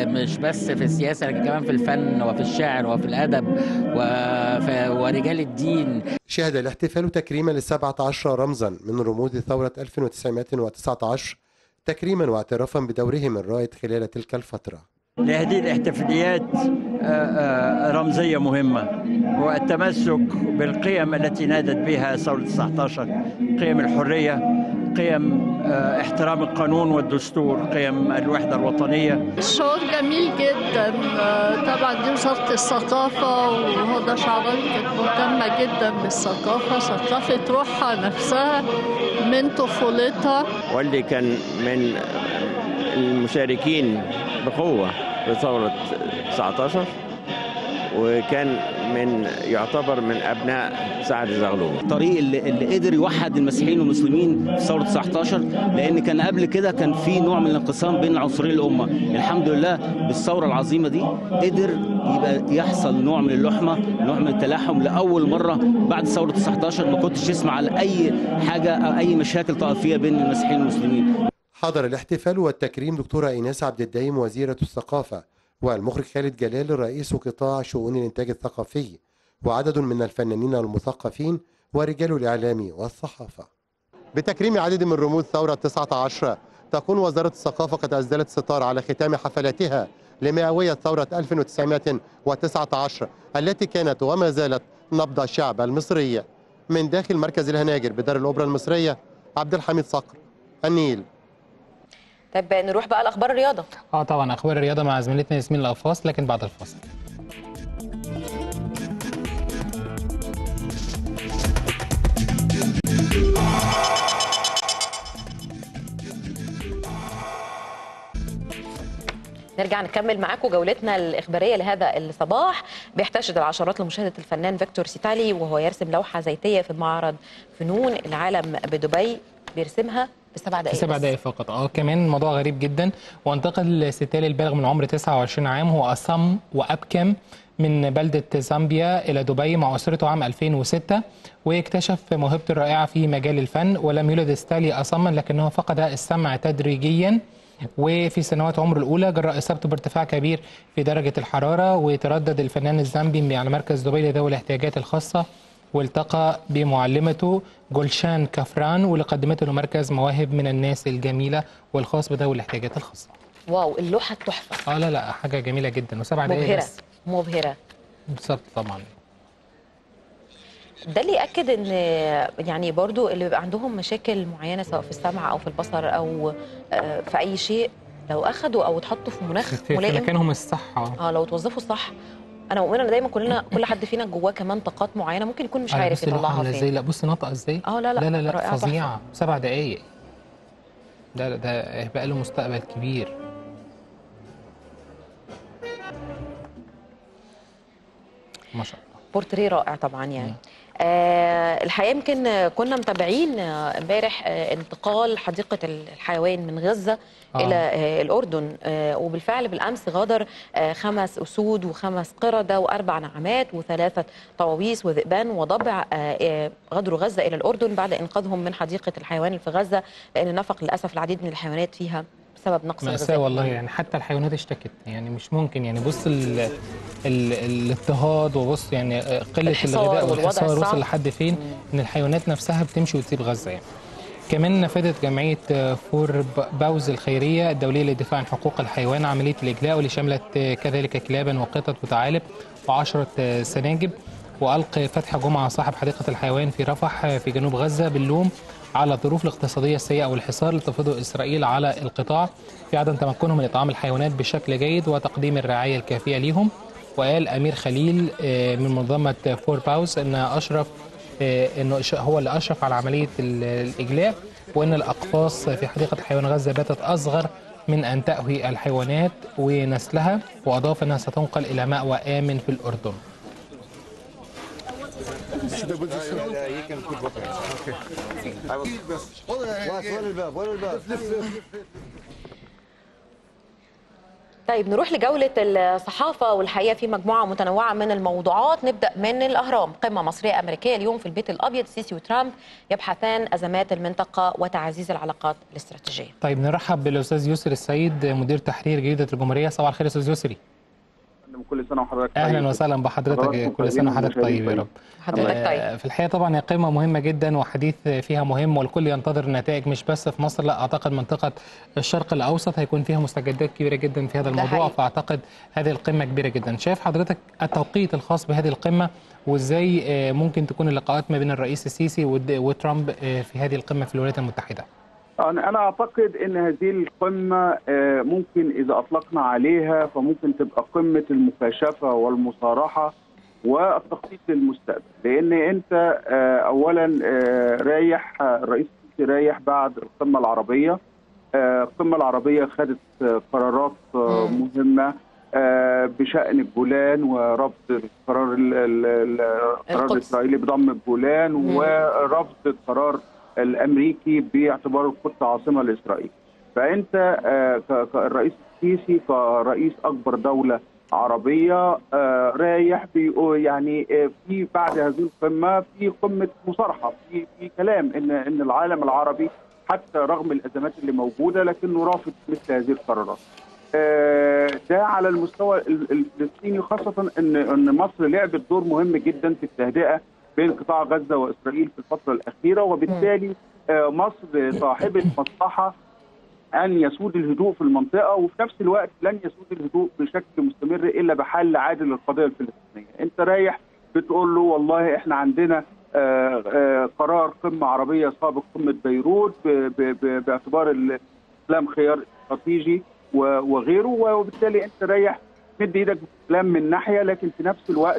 [SPEAKER 3] مش بس في السياسه لكن كمان في الفن وفي الشعر وفي الادب وفي ورجال الدين
[SPEAKER 21] شهد الاحتفال تكريما للسبعة عشر رمزا من رموز ثورة 1919 تكريما واعترافا بدورهم الرائد خلال تلك الفترة
[SPEAKER 4] لهذه الاحتفاليات آه، آه، رمزية مهمة هو التمسك بالقيم التي نادت بها ثورة 19 قيم الحرية قيم آه، احترام القانون والدستور قيم الوحدة الوطنية
[SPEAKER 23] الشعور جميل جدا آه، طبعا دي وزارة الثقافة وهدى شعبان كانت مهتمة جدا بالثقافة ثقافة روحها نفسها من طفولتها
[SPEAKER 24] والدي كان من المشاركين بقوة في ثورة 19 وكان من يعتبر من أبناء سعد زغلول
[SPEAKER 25] الطريق اللي, اللي قدر يوحد المسيحيين والمسلمين في ثوره 19 لان كان قبل كده كان في نوع من الانقسام بين عنصرين الامه الحمد لله بالثوره العظيمه دي قدر يبقى يحصل نوع من اللحمه نوع من التلاحم لاول مره بعد ثوره 19 ما كنتش تسمع على اي حاجه او اي مشاكل طائفيه بين المسيحيين والمسلمين
[SPEAKER 21] حضر الاحتفال والتكريم دكتورة إيناس عبد الدايم وزيرة الثقافة والمخرج خالد جلال رئيس قطاع شؤون الإنتاج الثقافي وعدد من الفنانين المثقفين ورجال الإعلام والصحافة بتكريم عدد من رموز ثورة 19 تكون وزارة الثقافة قد أسدلت ستار على ختام حفلاتها لمئوية ثورة 1919 التي كانت وما زالت نبض الشعب المصري من داخل مركز الهناجر بدار الأوبرا المصرية عبد الحميد صقر النيل
[SPEAKER 1] طب نروح بقى لاخبار الرياضه
[SPEAKER 2] اه طبعا اخبار الرياضه مع زميلتنا ياسمين القفاص لكن بعد الفاصل
[SPEAKER 1] نرجع نكمل معاكم جولتنا الإخبارية لهذا الصباح بيحتشد العشرات لمشاهدة الفنان فيكتور سيتالي وهو يرسم لوحة زيتية في معرض فنون العالم بدبي بيرسمها بسبع دقائق
[SPEAKER 2] سبع
[SPEAKER 1] بس.
[SPEAKER 2] دقائق فقط اه كمان موضوع غريب جدا وانتقل ستالي البالغ من عمر 29 عام هو أصم وأبكم من بلدة زامبيا إلى دبي مع أسرته عام 2006 واكتشف موهبته الرائعة في مجال الفن ولم يولد ستالي أصما لكنه فقد السمع تدريجيا وفي سنوات عمره الأولى جراء إصابته بارتفاع كبير في درجة الحرارة وتردد الفنان الزامبي على مركز دبي لذوي الاحتياجات الخاصة والتقى بمعلمته جولشان كفران واللي قدمته له مركز مواهب من الناس الجميلة والخاص بذوي الاحتياجات الخاصة
[SPEAKER 1] واو اللوحة تحفة
[SPEAKER 2] اه لا لا حاجة جميلة جدا وسبع دقايق
[SPEAKER 1] مبهرة
[SPEAKER 2] بس
[SPEAKER 1] مبهرة
[SPEAKER 2] بالظبط طبعا
[SPEAKER 1] ده اللي يأكد ان يعني برضو اللي بيبقى عندهم مشاكل معينة سواء في السمع او في البصر او آه، في اي شيء لو اخدوا او اتحطوا في مناخ
[SPEAKER 2] في, في
[SPEAKER 1] ملائم
[SPEAKER 2] مكانهم الصح اه
[SPEAKER 1] اه لو توظفوا صح انا مؤمنه ان دايما كلنا كل حد فينا جواه كمان طاقات معينه ممكن يكون مش
[SPEAKER 2] آه،
[SPEAKER 1] عارف
[SPEAKER 2] بص اللوحة
[SPEAKER 1] يطلعها
[SPEAKER 2] عاملة ازاي
[SPEAKER 1] فين
[SPEAKER 2] لا بص ناطقة ازاي
[SPEAKER 1] اه لا لا
[SPEAKER 2] لا لا, لا
[SPEAKER 1] رائعة
[SPEAKER 2] فظيعة سبع دقايق ده ده هيبقى له مستقبل كبير ما شاء الله
[SPEAKER 1] بورتريه رائع طبعا يعني آه الحقيقه يمكن كنا متابعين آه، امبارح آه انتقال حديقه الحيوان من غزه
[SPEAKER 26] آه.
[SPEAKER 1] الى آه الاردن آه وبالفعل بالامس غادر آه خمس اسود وخمس قرده واربع نعامات وثلاثه طواويس وذئبان وضبع آه آه غادروا غزه الى الاردن بعد انقاذهم من حديقه الحيوان اللي في غزه لان نفق للاسف العديد من الحيوانات فيها بسبب نقص
[SPEAKER 2] مأساة
[SPEAKER 1] الغذاء
[SPEAKER 2] والله يعني حتى الحيوانات اشتكت يعني مش ممكن يعني بص ال ال الاضطهاد وبص يعني قلة
[SPEAKER 1] الحصار
[SPEAKER 2] الغذاء
[SPEAKER 1] والوضع
[SPEAKER 2] والحصار
[SPEAKER 1] الصعب.
[SPEAKER 2] وصل لحد فين ان الحيوانات نفسها بتمشي وتسيب غزة يعني كمان نفذت جمعية فور باوز الخيرية الدولية للدفاع عن حقوق الحيوان عملية الإجلاء واللي شملت كذلك كلابا وقطط وثعالب وعشرة سناجب وألقى فتح جمعة صاحب حديقة الحيوان في رفح في جنوب غزة باللوم على الظروف الاقتصادية السيئة والحصار اللي تفرضه إسرائيل على القطاع في عدم تمكنهم من إطعام الحيوانات بشكل جيد وتقديم الرعاية الكافية ليهم وقال أمير خليل آه، من منظمة فور باوز أن أشرف آه، انه إش- هو اللي اشرف على عمليه ال- الاجلاء وان الاقفاص في حديقه حيوان غزه باتت اصغر من ان تاوي الحيوانات ونسلها واضاف انها ستنقل الى ماوى امن في الاردن
[SPEAKER 27] وين الباب وين الباب
[SPEAKER 1] طيب نروح لجولة الصحافة والحقيقة في مجموعة متنوعة من الموضوعات نبدأ من الأهرام قمة مصرية أمريكية اليوم في البيت الأبيض سيسي وترامب يبحثان أزمات المنطقة وتعزيز العلاقات الاستراتيجية
[SPEAKER 2] طيب نرحب بالاستاذ يسري السيد مدير تحرير جريده الجمهوريه صباح الخير استاذ يسري
[SPEAKER 5] كل سنه وحضرتك
[SPEAKER 2] اهلا
[SPEAKER 5] طيب.
[SPEAKER 2] وسهلا بحضرتك
[SPEAKER 5] حضراتكم
[SPEAKER 2] كل سنه وحضرتك
[SPEAKER 5] طيبين
[SPEAKER 2] طيب يا رب
[SPEAKER 1] حضرتك
[SPEAKER 2] آه،
[SPEAKER 1] طيب
[SPEAKER 2] في الحقيقه طبعا هي قمه مهمه جدا وحديث فيها مهم والكل ينتظر النتائج مش بس في مصر لا اعتقد منطقه الشرق الاوسط هيكون فيها مستجدات كبيره جدا في هذا
[SPEAKER 1] ده
[SPEAKER 2] الموضوع
[SPEAKER 1] حقيقي.
[SPEAKER 2] فاعتقد هذه القمه كبيره جدا شايف حضرتك التوقيت الخاص بهذه القمه وازاي آه، ممكن تكون اللقاءات ما بين الرئيس السيسي ود- وترامب آه، في هذه القمه في الولايات المتحده
[SPEAKER 5] انا انا اعتقد ان هذه القمه آه، ممكن اذا اطلقنا عليها فممكن تبقى قمه المكاشفه والمصارحه والتخطيط للمستقبل لان انت آه، اولا آه، رايح آه، الرئيس السيسي رايح بعد القمه العربيه آه، القمه العربيه خدت آه، قرارات آه، مهمه آه، بشان الجولان ورفض القرار ال- ال- ال- القرار
[SPEAKER 7] القدس.
[SPEAKER 5] الاسرائيلي بضم الجولان
[SPEAKER 7] مم.
[SPEAKER 5] ورفض القرار الامريكي باعتباره القدس عاصمه لاسرائيل. فانت آه، ك- كالرئيس السيسي كرئيس اكبر دوله عربيه آه، رايح بيقول يعني آه، في بعد هذه القمه في قمه مصارحه في في كلام ان ان العالم العربي حتى رغم الازمات اللي موجوده لكنه رافض مثل هذه القرارات. آه، ده على المستوى ال- الفلسطيني خاصه ان ان مصر لعبت دور مهم جدا في التهدئه بين قطاع غزه واسرائيل في الفتره الاخيره وبالتالي آه، مصر صاحبه مصلحه ان يسود الهدوء في المنطقه وفي نفس الوقت لن يسود الهدوء بشكل مستمر الا بحل عادل للقضيه الفلسطينيه، انت رايح بتقول له والله احنا عندنا آه، آه، قرار قمه عربيه سابق قمه بيروت ب- ب- ب- باعتبار الاسلام خيار استراتيجي و- وغيره وبالتالي انت رايح مد ايدك بالاسلام من ناحيه لكن في نفس الوقت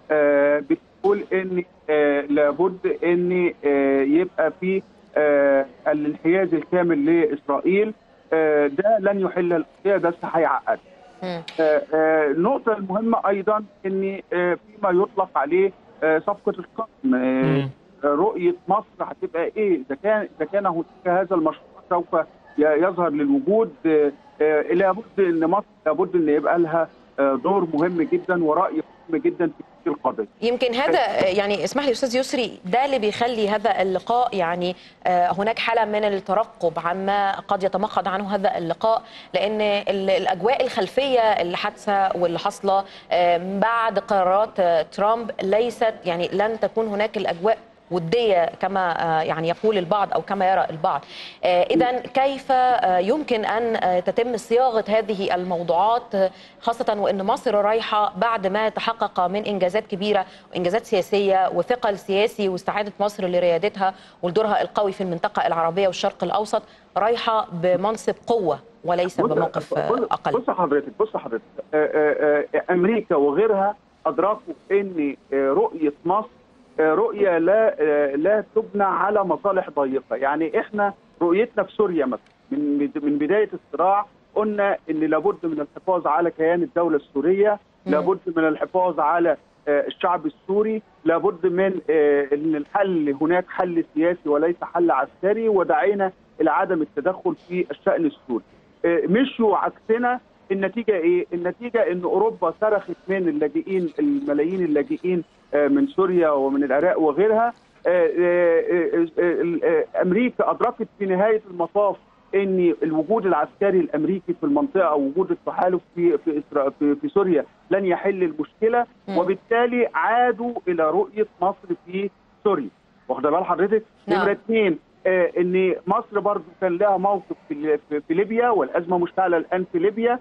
[SPEAKER 5] آه، بتقول ان آه، لابد ان آه، يبقى في آه، الانحياز الكامل لاسرائيل آه، ده لن يحل القضيه بس هيعقد آه، آه، النقطه المهمه ايضا ان آه، فيما يطلق عليه آه، صفقه القرن آه، رؤيه مصر هتبقى ايه اذا كان اذا كان هناك هذا المشروع سوف ي- يظهر للوجود آه، آه، لابد ان مصر لابد ان يبقى لها آه، دور مهم جدا وراي مهم جدا في هذه القضيه
[SPEAKER 1] يمكن هذا يعني اسمح لي استاذ يسري ده اللي بيخلي هذا اللقاء يعني آه، هناك حاله من الترقب عما قد يتمخض عنه هذا اللقاء لان ال- الاجواء الخلفيه اللي حادثه واللي حاصله آه، بعد قرارات آه، ترامب ليست يعني لن تكون هناك الاجواء وديه كما آه، يعني يقول البعض او كما يرى البعض اذا كيف آه، يمكن ان آه، تتم صياغه هذه الموضوعات آه، خاصه وان مصر رايحه بعد ما تحقق من انجازات كبيره وانجازات سياسيه وثقل سياسي واستعاده مصر لريادتها ولدورها القوي في المنطقه العربيه والشرق الاوسط رايحه بمنصب قوه وليس
[SPEAKER 5] بص-
[SPEAKER 1] بموقف آه،
[SPEAKER 5] بص-
[SPEAKER 1] اقل
[SPEAKER 5] بص حضرتك بص حضرتك آه، آه، آه، امريكا وغيرها ادركوا ان آه، رؤيه مصر آه، رؤيه لا آه، لا تبنى على مصالح ضيقه يعني احنا رؤيتنا في سوريا مثلا من بد- من بدايه الصراع قلنا ان لابد من الحفاظ على كيان الدوله السوريه لابد من الحفاظ على آه، الشعب السوري لابد من آه، ان الحل هناك حل سياسي وليس حل عسكري ودعينا الى عدم التدخل في الشان السوري آه، مشوا عكسنا النتيجه ايه؟ النتيجه ان اوروبا صرخت من اللاجئين الملايين اللاجئين آه، من سوريا ومن العراق وغيرها آه، آه، آه، آه، آه، امريكا ادركت في نهايه المطاف ان الوجود العسكري الامريكي في المنطقه او وجود التحالف في في إسرا- في, في سوريا لن يحل المشكله
[SPEAKER 7] مم.
[SPEAKER 5] وبالتالي عادوا الى رؤيه مصر في سوريا واخده بال حضرتك؟
[SPEAKER 7] نعم.
[SPEAKER 5] نمره اثنين آه، ان مصر برضو كان لها موقف في, في, في ليبيا والازمه مشتعله الان في ليبيا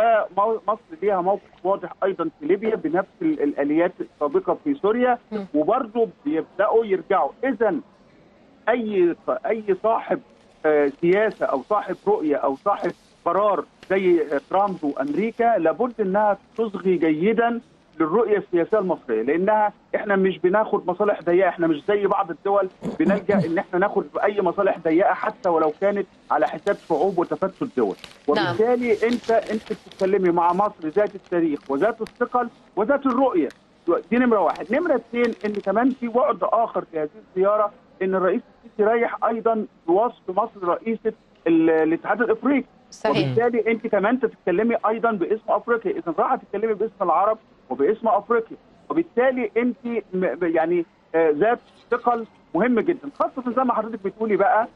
[SPEAKER 5] ومصر ليها موقف واضح ايضا في ليبيا بنفس ال- الاليات السابقه في سوريا وبرضو بيبداوا يرجعوا اذا اي اي صاحب آه، سياسه او صاحب رؤيه او صاحب قرار زي آه، ترامب وامريكا لابد انها تصغي جيدا للرؤيه السياسيه المصريه لانها احنا مش بناخد مصالح ضيقه احنا مش زي بعض الدول بنلجا ان احنا ناخد اي مصالح ضيقه حتى ولو كانت على حساب شعوب وتفتت دول وبالتالي انت انت بتتكلمي مع مصر ذات التاريخ وذات الثقل وذات الرؤيه دي نمره واحد نمره اثنين ان كمان في بعد اخر في هذه الزياره ان الرئيس السيسي رايح ايضا بوصف مصر رئيسه ال- الاتحاد الافريقي
[SPEAKER 1] صحيح.
[SPEAKER 5] وبالتالي انت كمان تتكلمي ايضا باسم افريقيا اذا راح تتكلمي باسم العرب وباسم افريقيا وبالتالي انت م- م- يعني آه، ذات ثقل مهم جدا خاصه زي ما حضرتك بتقولي بقى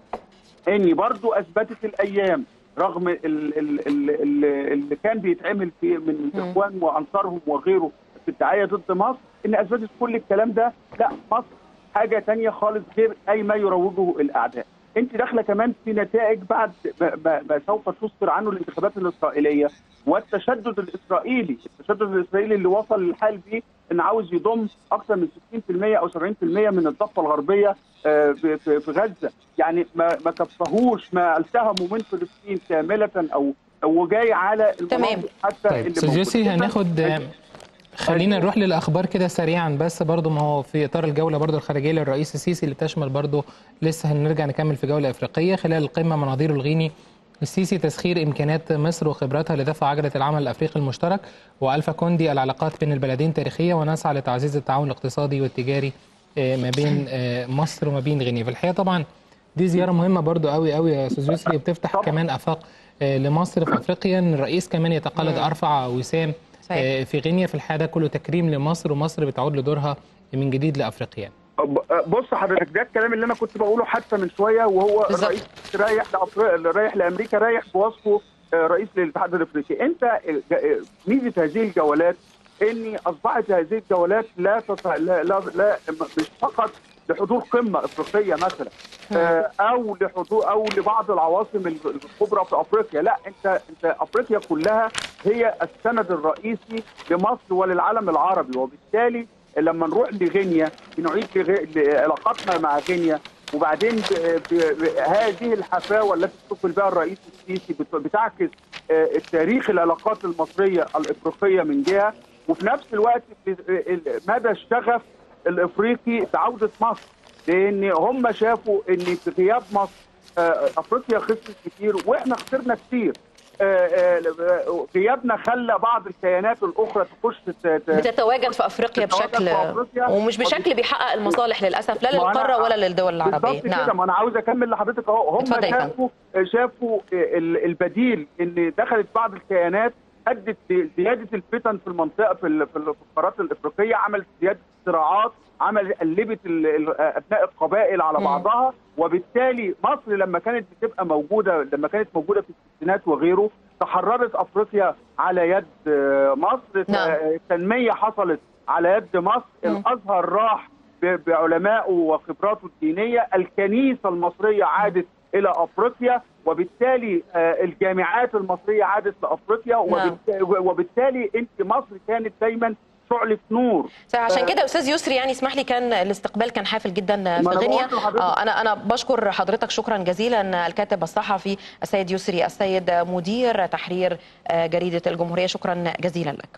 [SPEAKER 5] ان برضو اثبتت الايام رغم ال- ال- ال- ال- اللي كان بيتعمل في من الاخوان وانصارهم وغيره في الدعايه ضد مصر ان اثبتت كل الكلام ده لا مصر حاجه تانية خالص غير اي ما يروجه الاعداء انت داخله كمان في نتائج بعد ما, ما, ما سوف تصدر عنه الانتخابات الاسرائيليه والتشدد الاسرائيلي التشدد الاسرائيلي اللي وصل للحال بيه ان عاوز يضم اكثر من 60% او 70% من الضفه الغربيه آه، في في- في غزه يعني ما ما كفهوش ما التهموا من فلسطين كامله او او جاي على المناطق حتى
[SPEAKER 2] طيب
[SPEAKER 5] اللي
[SPEAKER 2] استاذ
[SPEAKER 5] موجودة.
[SPEAKER 2] يوسي هناخد خلينا نروح للاخبار كده سريعا بس برضو ما هو في اطار الجوله برضو الخارجيه للرئيس السيسي اللي تشمل برضو لسه هنرجع نكمل في جوله افريقيه خلال القمه مناظير الغيني السيسي تسخير امكانيات مصر وخبراتها لدفع عجله العمل الافريقي المشترك والفا كوندي العلاقات بين البلدين تاريخيه ونسعى لتعزيز التعاون الاقتصادي والتجاري آه، ما بين آه، مصر وما بين غينيا في الحقيقه طبعا دي زياره مهمه برضو قوي قوي يا استاذ يسري بتفتح كمان افاق آه، لمصر في افريقيا إن الرئيس كمان يتقلد
[SPEAKER 1] مم.
[SPEAKER 2] ارفع وسام
[SPEAKER 1] صحيح.
[SPEAKER 2] آه، في غينيا في الحقيقه ده كله تكريم لمصر ومصر بتعود لدورها من جديد لافريقيا
[SPEAKER 5] بص حضرتك ده الكلام اللي انا كنت بقوله حتى من شويه وهو
[SPEAKER 1] بالظبط.
[SPEAKER 5] الرئيس رايح لأفريقيا رايح لامريكا رايح بوصفه آه، رئيس للاتحاد الافريقي انت آه، آه، ميزه هذه الجولات ان اصبحت هذه الجولات لا تط... لا, لا, لا مش فقط لحضور قمه افريقيه مثلا آه، او لحضور او لبعض العواصم الكبرى في افريقيا لا انت انت افريقيا كلها هي السند الرئيسي لمصر وللعالم العربي وبالتالي لما نروح لغينيا نعيد لغ- علاقاتنا مع غينيا وبعدين ب- ب- ب- هذه الحفاوه التي اتصل بها الرئيس السيسي بت- بتعكس آه، تاريخ العلاقات المصريه الافريقيه من جهه وفي نفس الوقت ب- ال- مدى الشغف الافريقي بعوده مصر لان هم شافوا ان في غياب مصر آه، افريقيا خسرت كتير واحنا خسرنا كتير آه، آه، غيابنا خلى بعض الكيانات الاخرى تخش ت- ت-
[SPEAKER 1] بتتواجد في افريقيا
[SPEAKER 5] تتواجد
[SPEAKER 1] بشكل
[SPEAKER 5] في أفريقيا.
[SPEAKER 1] ومش بشكل بيحقق المصالح للاسف لا
[SPEAKER 5] ما أنا-
[SPEAKER 1] للقاره ولا للدول العربيه
[SPEAKER 5] بالظبط كده ما انا عاوز اكمل لحضرتك اهو هم
[SPEAKER 1] اتفضل يا فندم.
[SPEAKER 5] شافوا شافوا ال- البديل ان دخلت بعض الكيانات ادت لزياده الفتن في المنطقه في ال- في ال- في القارات الافريقيه عملت زياده صراعات عمل قلبت ال- ال- ابناء القبائل على
[SPEAKER 1] مم.
[SPEAKER 5] بعضها وبالتالي مصر لما كانت بتبقى موجوده لما كانت موجوده في الستينات وغيره تحررت افريقيا على يد آه، مصر
[SPEAKER 1] نعم.
[SPEAKER 5] آه، التنميه حصلت على يد مصر الازهر راح ب- بعلمائه وخبراته الدينيه الكنيسه المصريه عادت الى افريقيا وبالتالي آه، الجامعات المصريه عادت لافريقيا وبالت- وبالتالي انت مصر كانت دايما شعله نور
[SPEAKER 1] عشان
[SPEAKER 5] آه،
[SPEAKER 1] كده استاذ يسري يعني اسمح لي كان الاستقبال كان حافل جدا في
[SPEAKER 5] ما أنا
[SPEAKER 1] غينيا
[SPEAKER 5] بقول لحضرتك.
[SPEAKER 1] اه انا انا بشكر حضرتك شكرا جزيلا الكاتب الصحفي السيد يسري السيد مدير تحرير آه، جريده الجمهوريه شكرا جزيلا لك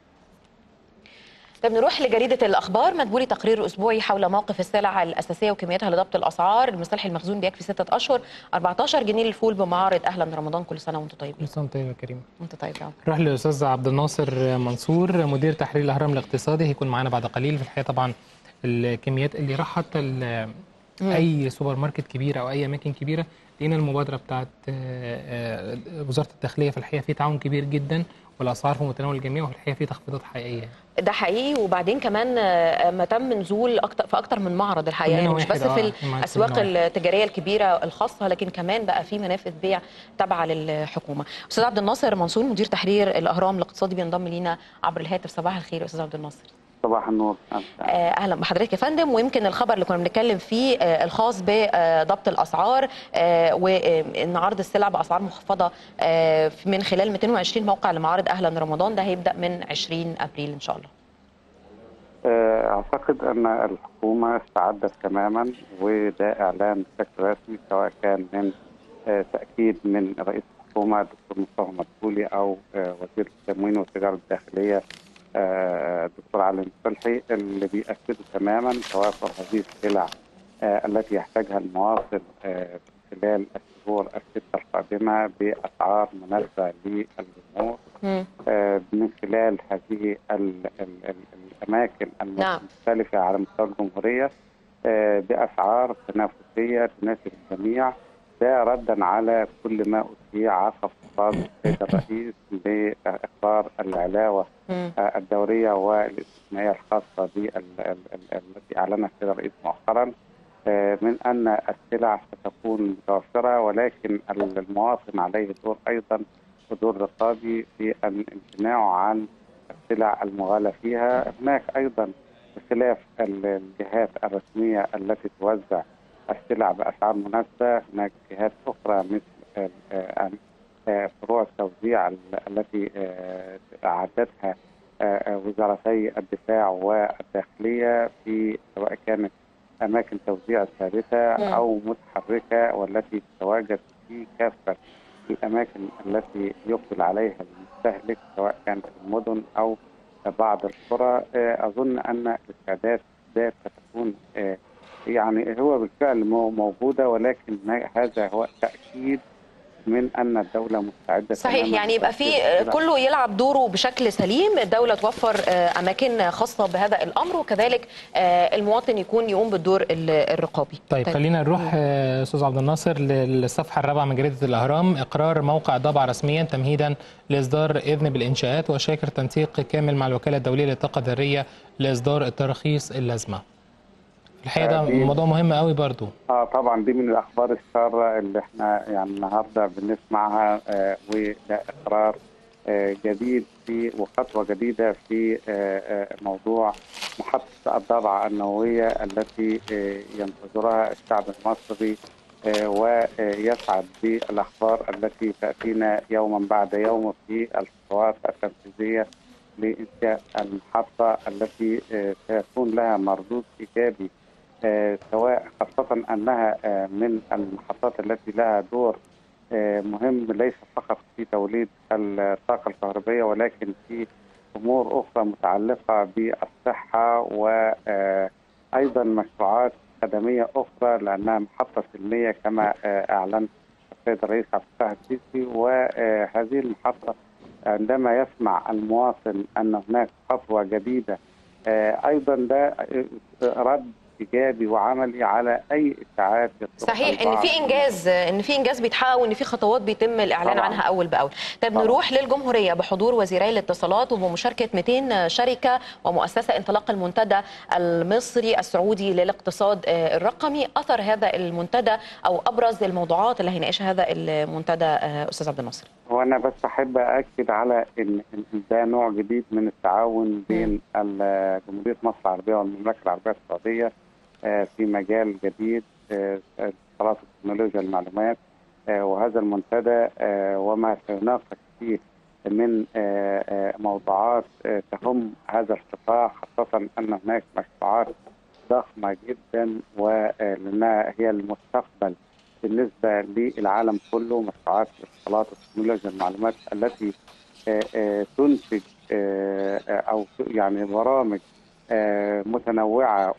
[SPEAKER 1] طيب نروح لجريدة الأخبار مدبولي تقرير أسبوعي حول موقف السلع الأساسية وكمياتها لضبط الأسعار المصالح المخزون بيكفي ستة أشهر 14 جنيه للفول بمعارض أهلا رمضان كل سنة وأنتم طيبين
[SPEAKER 2] كل سنه وأنت طيب يا كريم
[SPEAKER 1] وأنت طيب يا عم.
[SPEAKER 2] نروح للاستاذ عبد الناصر منصور مدير تحرير الاهرام الاقتصادي هيكون معانا بعد قليل في الحقيقه طبعا الكميات اللي راح حتى ال-
[SPEAKER 1] مم.
[SPEAKER 2] اي سوبر ماركت كبيره او اي اماكن كبيره لقينا المبادره بتاعت آه، آه، وزاره الداخليه في الحقيقه في تعاون كبير جدا والاسعار في متناول الجميع وفي الحقيقه في تخفيضات حقيقيه
[SPEAKER 1] ده حقيقي وبعدين كمان آه، ما تم نزول أكتر في اكتر من معرض الحقيقه
[SPEAKER 2] كلنا
[SPEAKER 1] يعني مش
[SPEAKER 2] واحد،
[SPEAKER 1] بس في
[SPEAKER 2] آه، مع
[SPEAKER 1] الاسواق
[SPEAKER 2] كلنا
[SPEAKER 1] التجاريه الكبيره الخاصه لكن كمان بقى في منافذ بيع تابعه للحكومه استاذ عبد الناصر منصور مدير تحرير الاهرام الاقتصادي بينضم لينا عبر الهاتف صباح الخير يا استاذ عبد الناصر
[SPEAKER 7] صباح النور
[SPEAKER 1] آه، اهلا بحضرتك يا فندم ويمكن الخبر اللي كنا بنتكلم فيه آه، الخاص بضبط الاسعار آه، وان عرض السلع باسعار مخفضه آه، من خلال 220 موقع لمعارض اهلا رمضان ده هيبدا من 20 ابريل ان شاء الله
[SPEAKER 7] آه، اعتقد ان الحكومه استعدت تماما وده اعلان بشكل رسمي سواء كان من آه، تاكيد من رئيس الحكومه الدكتور مصطفى مدبولي او آه، وزير التموين والتجاره الداخليه آه، الدكتور علي صلحي اللي بيأكدوا تماما توافر هذه السلع آه، التي يحتاجها المواطن آه، خلال الشهور الستة القادمة بأسعار مناسبة للجمهور آه، من خلال هذه ال ال ال الأماكن
[SPEAKER 1] نعم.
[SPEAKER 7] المختلفة على مستوى الجمهورية آه، بأسعار تنافسية تناسب الجميع ده ردا على كل ما أشيع عقب خطاب السيد الرئيس بإقرار العلاوة
[SPEAKER 1] مم.
[SPEAKER 7] آه، الدورية والاستثنائية الخاصة بال- ال- ال- التي أعلنها السيد الرئيس مؤخرا آه، من أن السلع ستكون متوفرة ولكن المواطن عليه دور أيضا ودور رقابي في أن امتناعه عن السلع المغالى فيها هناك أيضا بخلاف ال- الجهات الرسمية التي توزع السلع بأسعار مناسبة هناك جهات أخرى مثل ال- آه، آه، فروع التوزيع ال- التي آه، أعدتها آه، آه، وزارتي الدفاع والداخلية في سواء كانت أماكن توزيع ثابتة
[SPEAKER 8] مم.
[SPEAKER 7] أو متحركة والتي تتواجد في كافة الأماكن التي يقبل عليها المستهلك سواء كانت في المدن أو بعض القرى آه، أظن أن الاستعداد ذات ستكون آه، يعني هو بالفعل مو- موجودة ولكن هذا هو تأكيد من أن الدولة مستعدة
[SPEAKER 1] صحيح
[SPEAKER 7] تماماً
[SPEAKER 1] يعني يبقى في
[SPEAKER 7] لتنفيذ
[SPEAKER 1] آه،
[SPEAKER 7] السلع.
[SPEAKER 1] كله يلعب دوره بشكل سليم الدولة توفر آه، أماكن خاصة بهذا الأمر وكذلك آه، المواطن يكون يقوم بالدور ال- الرقابي
[SPEAKER 2] طيب خلينا نروح آه، استاذ عبد الناصر للصفحه الرابعه من جريده الاهرام اقرار موقع ضبع رسميا تمهيدا لاصدار اذن بالانشاءات وشاكر تنسيق كامل مع الوكاله الدوليه للطاقه الذريه لاصدار التراخيص اللازمه الحقيقه ده
[SPEAKER 7] آه، دي-
[SPEAKER 2] موضوع مهم قوي برضو
[SPEAKER 7] اه طبعا دي من الاخبار الساره اللي احنا يعني النهارده بنسمعها آه وده اقرار آه جديد في وخطوه جديده في آه آه موضوع محطه الضبعه النوويه التي آه ينتظرها الشعب المصري آه ويسعد بالاخبار التي تاتينا يوما بعد يوم في الخطوات التنفيذيه لانشاء المحطه التي آه سيكون لها مردود ايجابي آه، سواء خاصة أنها آه، من المحطات التي لها دور آه، مهم ليس فقط في توليد الطاقة الكهربائية ولكن في أمور أخرى متعلقة بالصحة وأيضا مشروعات خدمية أخرى لأنها محطة سلمية كما آه، أعلن السيد الرئيس عبد الفتاح السيسي وهذه المحطة عندما يسمع المواطن أن هناك خطوة جديدة آه، أيضا ده آه، رد ايجابي وعملي على اي اشاعات يطرحها
[SPEAKER 1] صحيح ان
[SPEAKER 7] البعض.
[SPEAKER 1] في انجاز ان في انجاز بيتحقق وان في خطوات بيتم الاعلان
[SPEAKER 7] طبعاً.
[SPEAKER 1] عنها اول باول طيب نروح للجمهوريه بحضور وزيري الاتصالات وبمشاركه 200 شركه ومؤسسه انطلاق المنتدى المصري السعودي للاقتصاد آه، الرقمي اثر هذا المنتدى او ابرز الموضوعات اللي هيناقشها هذا المنتدى آه، استاذ عبد الناصر
[SPEAKER 7] وانا بس احب اكد على ان إن ده نوع جديد من التعاون بين ال- جمهوريه مصر العربيه والمملكه العربيه السعوديه آه، في مجال جديد آه، اتصالات وتكنولوجيا المعلومات آه، وهذا المنتدى آه، وما سيناقش فيه من آه، آه، موضوعات آه، تهم هذا القطاع خاصه ان هناك مشروعات ضخمه جدا ولانها هي المستقبل بالنسبه للعالم كله مشروعات الاتصالات وتكنولوجيا المعلومات التي آه، آه، تنتج آه، آه، او ت- يعني برامج آه، متنوعه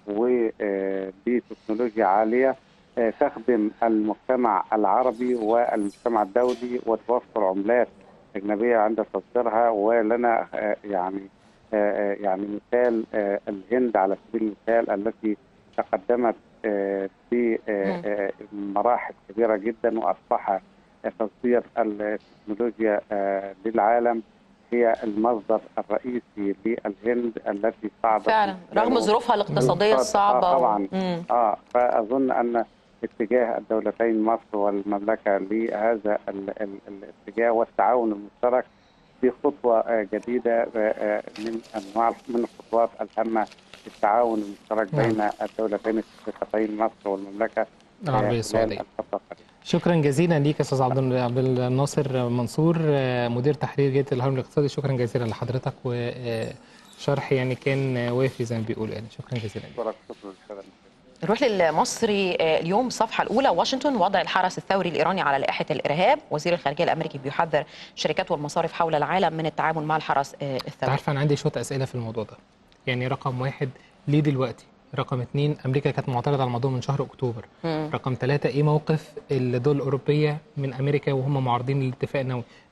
[SPEAKER 7] وبتكنولوجيا عاليه آه، تخدم المجتمع العربي والمجتمع الدولي وتوفر عملات اجنبيه عند تصديرها ولنا آه، يعني آه، آه، يعني مثال آه، الهند على سبيل المثال التي تقدمت آه، في آه، آه، مراحل كبيره جدا واصبح تصدير التكنولوجيا آه، للعالم هي المصدر الرئيسي للهند التي صعدت
[SPEAKER 1] فعلا رغم ظروفها الاقتصاديه الصعبه
[SPEAKER 7] آه
[SPEAKER 1] و-
[SPEAKER 7] طبعا
[SPEAKER 1] مم.
[SPEAKER 7] اه فاظن ان اتجاه الدولتين مصر والمملكه لهذا ال- ال- الاتجاه والتعاون المشترك دي خطوه آه، جديده آه، آه، من انواع من الخطوات الهامه في التعاون المشترك
[SPEAKER 2] نعم.
[SPEAKER 7] بين الدولتين الشقيقتين مصر والمملكه آه،
[SPEAKER 2] العربية
[SPEAKER 7] خلال
[SPEAKER 2] السعودية.
[SPEAKER 7] الفترة القريبة.
[SPEAKER 2] شكرا جزيلا ليك يا استاذ عبد عبد الناصر منصور آه، مدير تحرير جريده الهرم الاقتصادي شكرا جزيلا لحضرتك وشرح يعني كان وافي زي ما بيقولوا يعني شكرا جزيلا ليك.
[SPEAKER 7] شكرا شكرا
[SPEAKER 1] نروح للمصري آه، اليوم الصفحة الأولى واشنطن وضع الحرس الثوري الإيراني على لائحة الإرهاب وزير الخارجية الأمريكي بيحذر الشركات والمصارف حول العالم من التعامل مع الحرس آه،
[SPEAKER 2] انت
[SPEAKER 1] الثوري
[SPEAKER 2] عارفه انا عندي شويه اسئله في الموضوع ده يعني رقم واحد ليه دلوقتي رقم اثنين امريكا كانت معترضه على الموضوع من شهر اكتوبر
[SPEAKER 1] مم.
[SPEAKER 2] رقم ثلاثة ايه موقف الدول الاوروبيه من امريكا وهم معارضين للاتفاق النووي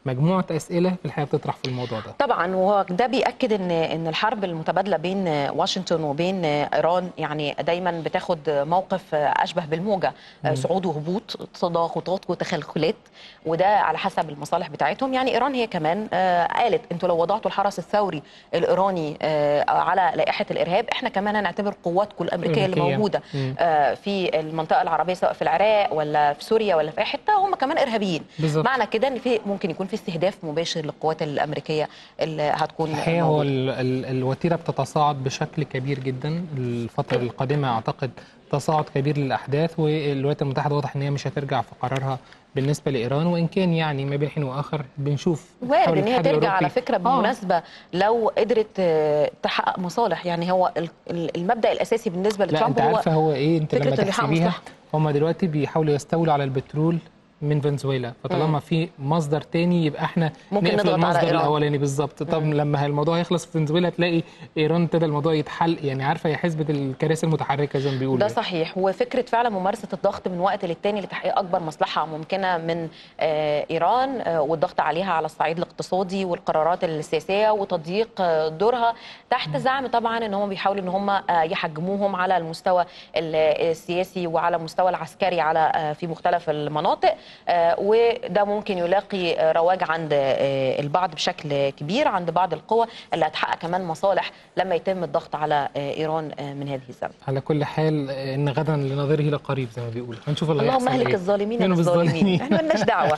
[SPEAKER 2] مجموعه اسئله في الحقيقه بتطرح في الموضوع ده
[SPEAKER 1] طبعا وهو ده بياكد ان ان الحرب المتبادله بين واشنطن وبين ايران يعني دايما بتاخد موقف اشبه بالموجه
[SPEAKER 2] مم.
[SPEAKER 1] صعود وهبوط تضاغطات وتخلخلات وده على حسب المصالح بتاعتهم يعني ايران هي كمان آه، قالت انتوا لو وضعتوا الحرس الثوري الايراني آه، على لائحه الارهاب احنا كمان هنعتبر قواتكم الامريكيه اللي
[SPEAKER 2] الأمريكية.
[SPEAKER 1] موجوده
[SPEAKER 2] مم.
[SPEAKER 1] آه، في المنطقه العربيه سواء في العراق ولا في سوريا ولا في اي حته هم كمان ارهابيين
[SPEAKER 2] بالظبط.
[SPEAKER 1] معنى كده ان في ممكن يكون في استهداف مباشر للقوات الامريكيه اللي هتكون
[SPEAKER 2] الحقيقه هو
[SPEAKER 1] موجودة.
[SPEAKER 2] ال- ال- الوتيره بتتصاعد بشكل كبير جدا الفتره القادمه اعتقد تصاعد كبير للاحداث والولايات المتحده واضح ان هي مش هترجع في قرارها بالنسبه لايران وان كان يعني ما بين حين واخر بنشوف
[SPEAKER 1] وارد
[SPEAKER 2] حول
[SPEAKER 1] ان هي
[SPEAKER 2] الاتحاد
[SPEAKER 1] ترجع على
[SPEAKER 2] الأوروبي.
[SPEAKER 1] فكره
[SPEAKER 2] آه.
[SPEAKER 1] بالمناسبه لو قدرت آه، تحقق مصالح يعني هو ال- ال- المبدا الاساسي بالنسبه
[SPEAKER 2] لا
[SPEAKER 1] لترامب
[SPEAKER 2] انت
[SPEAKER 1] هو
[SPEAKER 2] عارفه هو ايه انت
[SPEAKER 1] فكرة
[SPEAKER 2] لما
[SPEAKER 1] إنه يحقق
[SPEAKER 2] تحسبيها
[SPEAKER 1] مصلحته.
[SPEAKER 2] هم دلوقتي بيحاولوا يستولوا على البترول من فنزويلا فطالما
[SPEAKER 1] مم.
[SPEAKER 2] في مصدر تاني يبقى احنا
[SPEAKER 1] ممكن
[SPEAKER 2] نقفل
[SPEAKER 1] نضغط على
[SPEAKER 2] المصدر
[SPEAKER 1] إيران.
[SPEAKER 2] الاولاني بالظبط طب لما الموضوع يخلص في فنزويلا هتلاقي ايران ابتدى الموضوع يتحل يعني عارفه هي حسبه الكراسي المتحركه زي ما بيقولوا
[SPEAKER 1] ده
[SPEAKER 2] يعني.
[SPEAKER 1] صحيح وفكره فعلا ممارسه الضغط من وقت للتاني لتحقيق اكبر مصلحه ممكنه من آه، ايران آه، والضغط عليها على الصعيد الاقتصادي والقرارات السياسيه وتضييق آه، دورها تحت زعم طبعا ان هم بيحاولوا ان هم آه، يحجموهم على المستوى ال- السياسي وعلى المستوى العسكري على آه، في مختلف المناطق آه، وده ممكن يلاقي آه، رواج عند آه، البعض بشكل كبير عند بعض القوى اللي هتحقق كمان مصالح لما يتم الضغط على آه، ايران آه، من هذه الزاويه
[SPEAKER 2] على كل حال ان غدا لنظيره لقريب زي ما بيقولوا هنشوف اللي
[SPEAKER 1] اللهم
[SPEAKER 2] هيحصل
[SPEAKER 1] اهلك
[SPEAKER 2] إيه.
[SPEAKER 1] الظالمين
[SPEAKER 2] منهم
[SPEAKER 1] من الظالمين
[SPEAKER 2] الظالمين.
[SPEAKER 1] احنا مالناش دعوه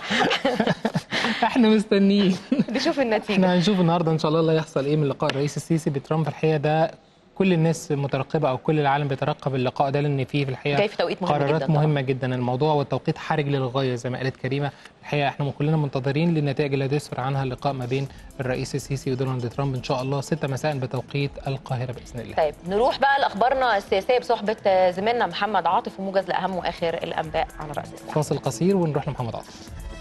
[SPEAKER 2] احنا مستنيين
[SPEAKER 1] نشوف النتيجه
[SPEAKER 2] احنا هنشوف النهارده ان شاء الله اللي هيحصل ايه من لقاء الرئيس السيسي بترامب الحقيقه ده كل الناس مترقبه او كل العالم بيترقب اللقاء ده لان فيه في الحقيقه
[SPEAKER 1] جاي في توقيت مهم
[SPEAKER 2] قرارات
[SPEAKER 1] جداً طبعاً.
[SPEAKER 2] مهمه جدا الموضوع والتوقيت حرج للغايه زي ما قالت كريمه الحقيقه احنا كلنا منتظرين للنتائج اللي هتسفر عنها اللقاء ما بين الرئيس السيسي ودونالد ترامب ان شاء الله 6 مساء بتوقيت القاهره باذن الله
[SPEAKER 1] طيب نروح بقى لاخبارنا السياسيه بصحبه آه، زميلنا محمد عاطف وموجز لاهم واخر الانباء على راس الساعه
[SPEAKER 2] فاصل قصير ونروح لمحمد عاطف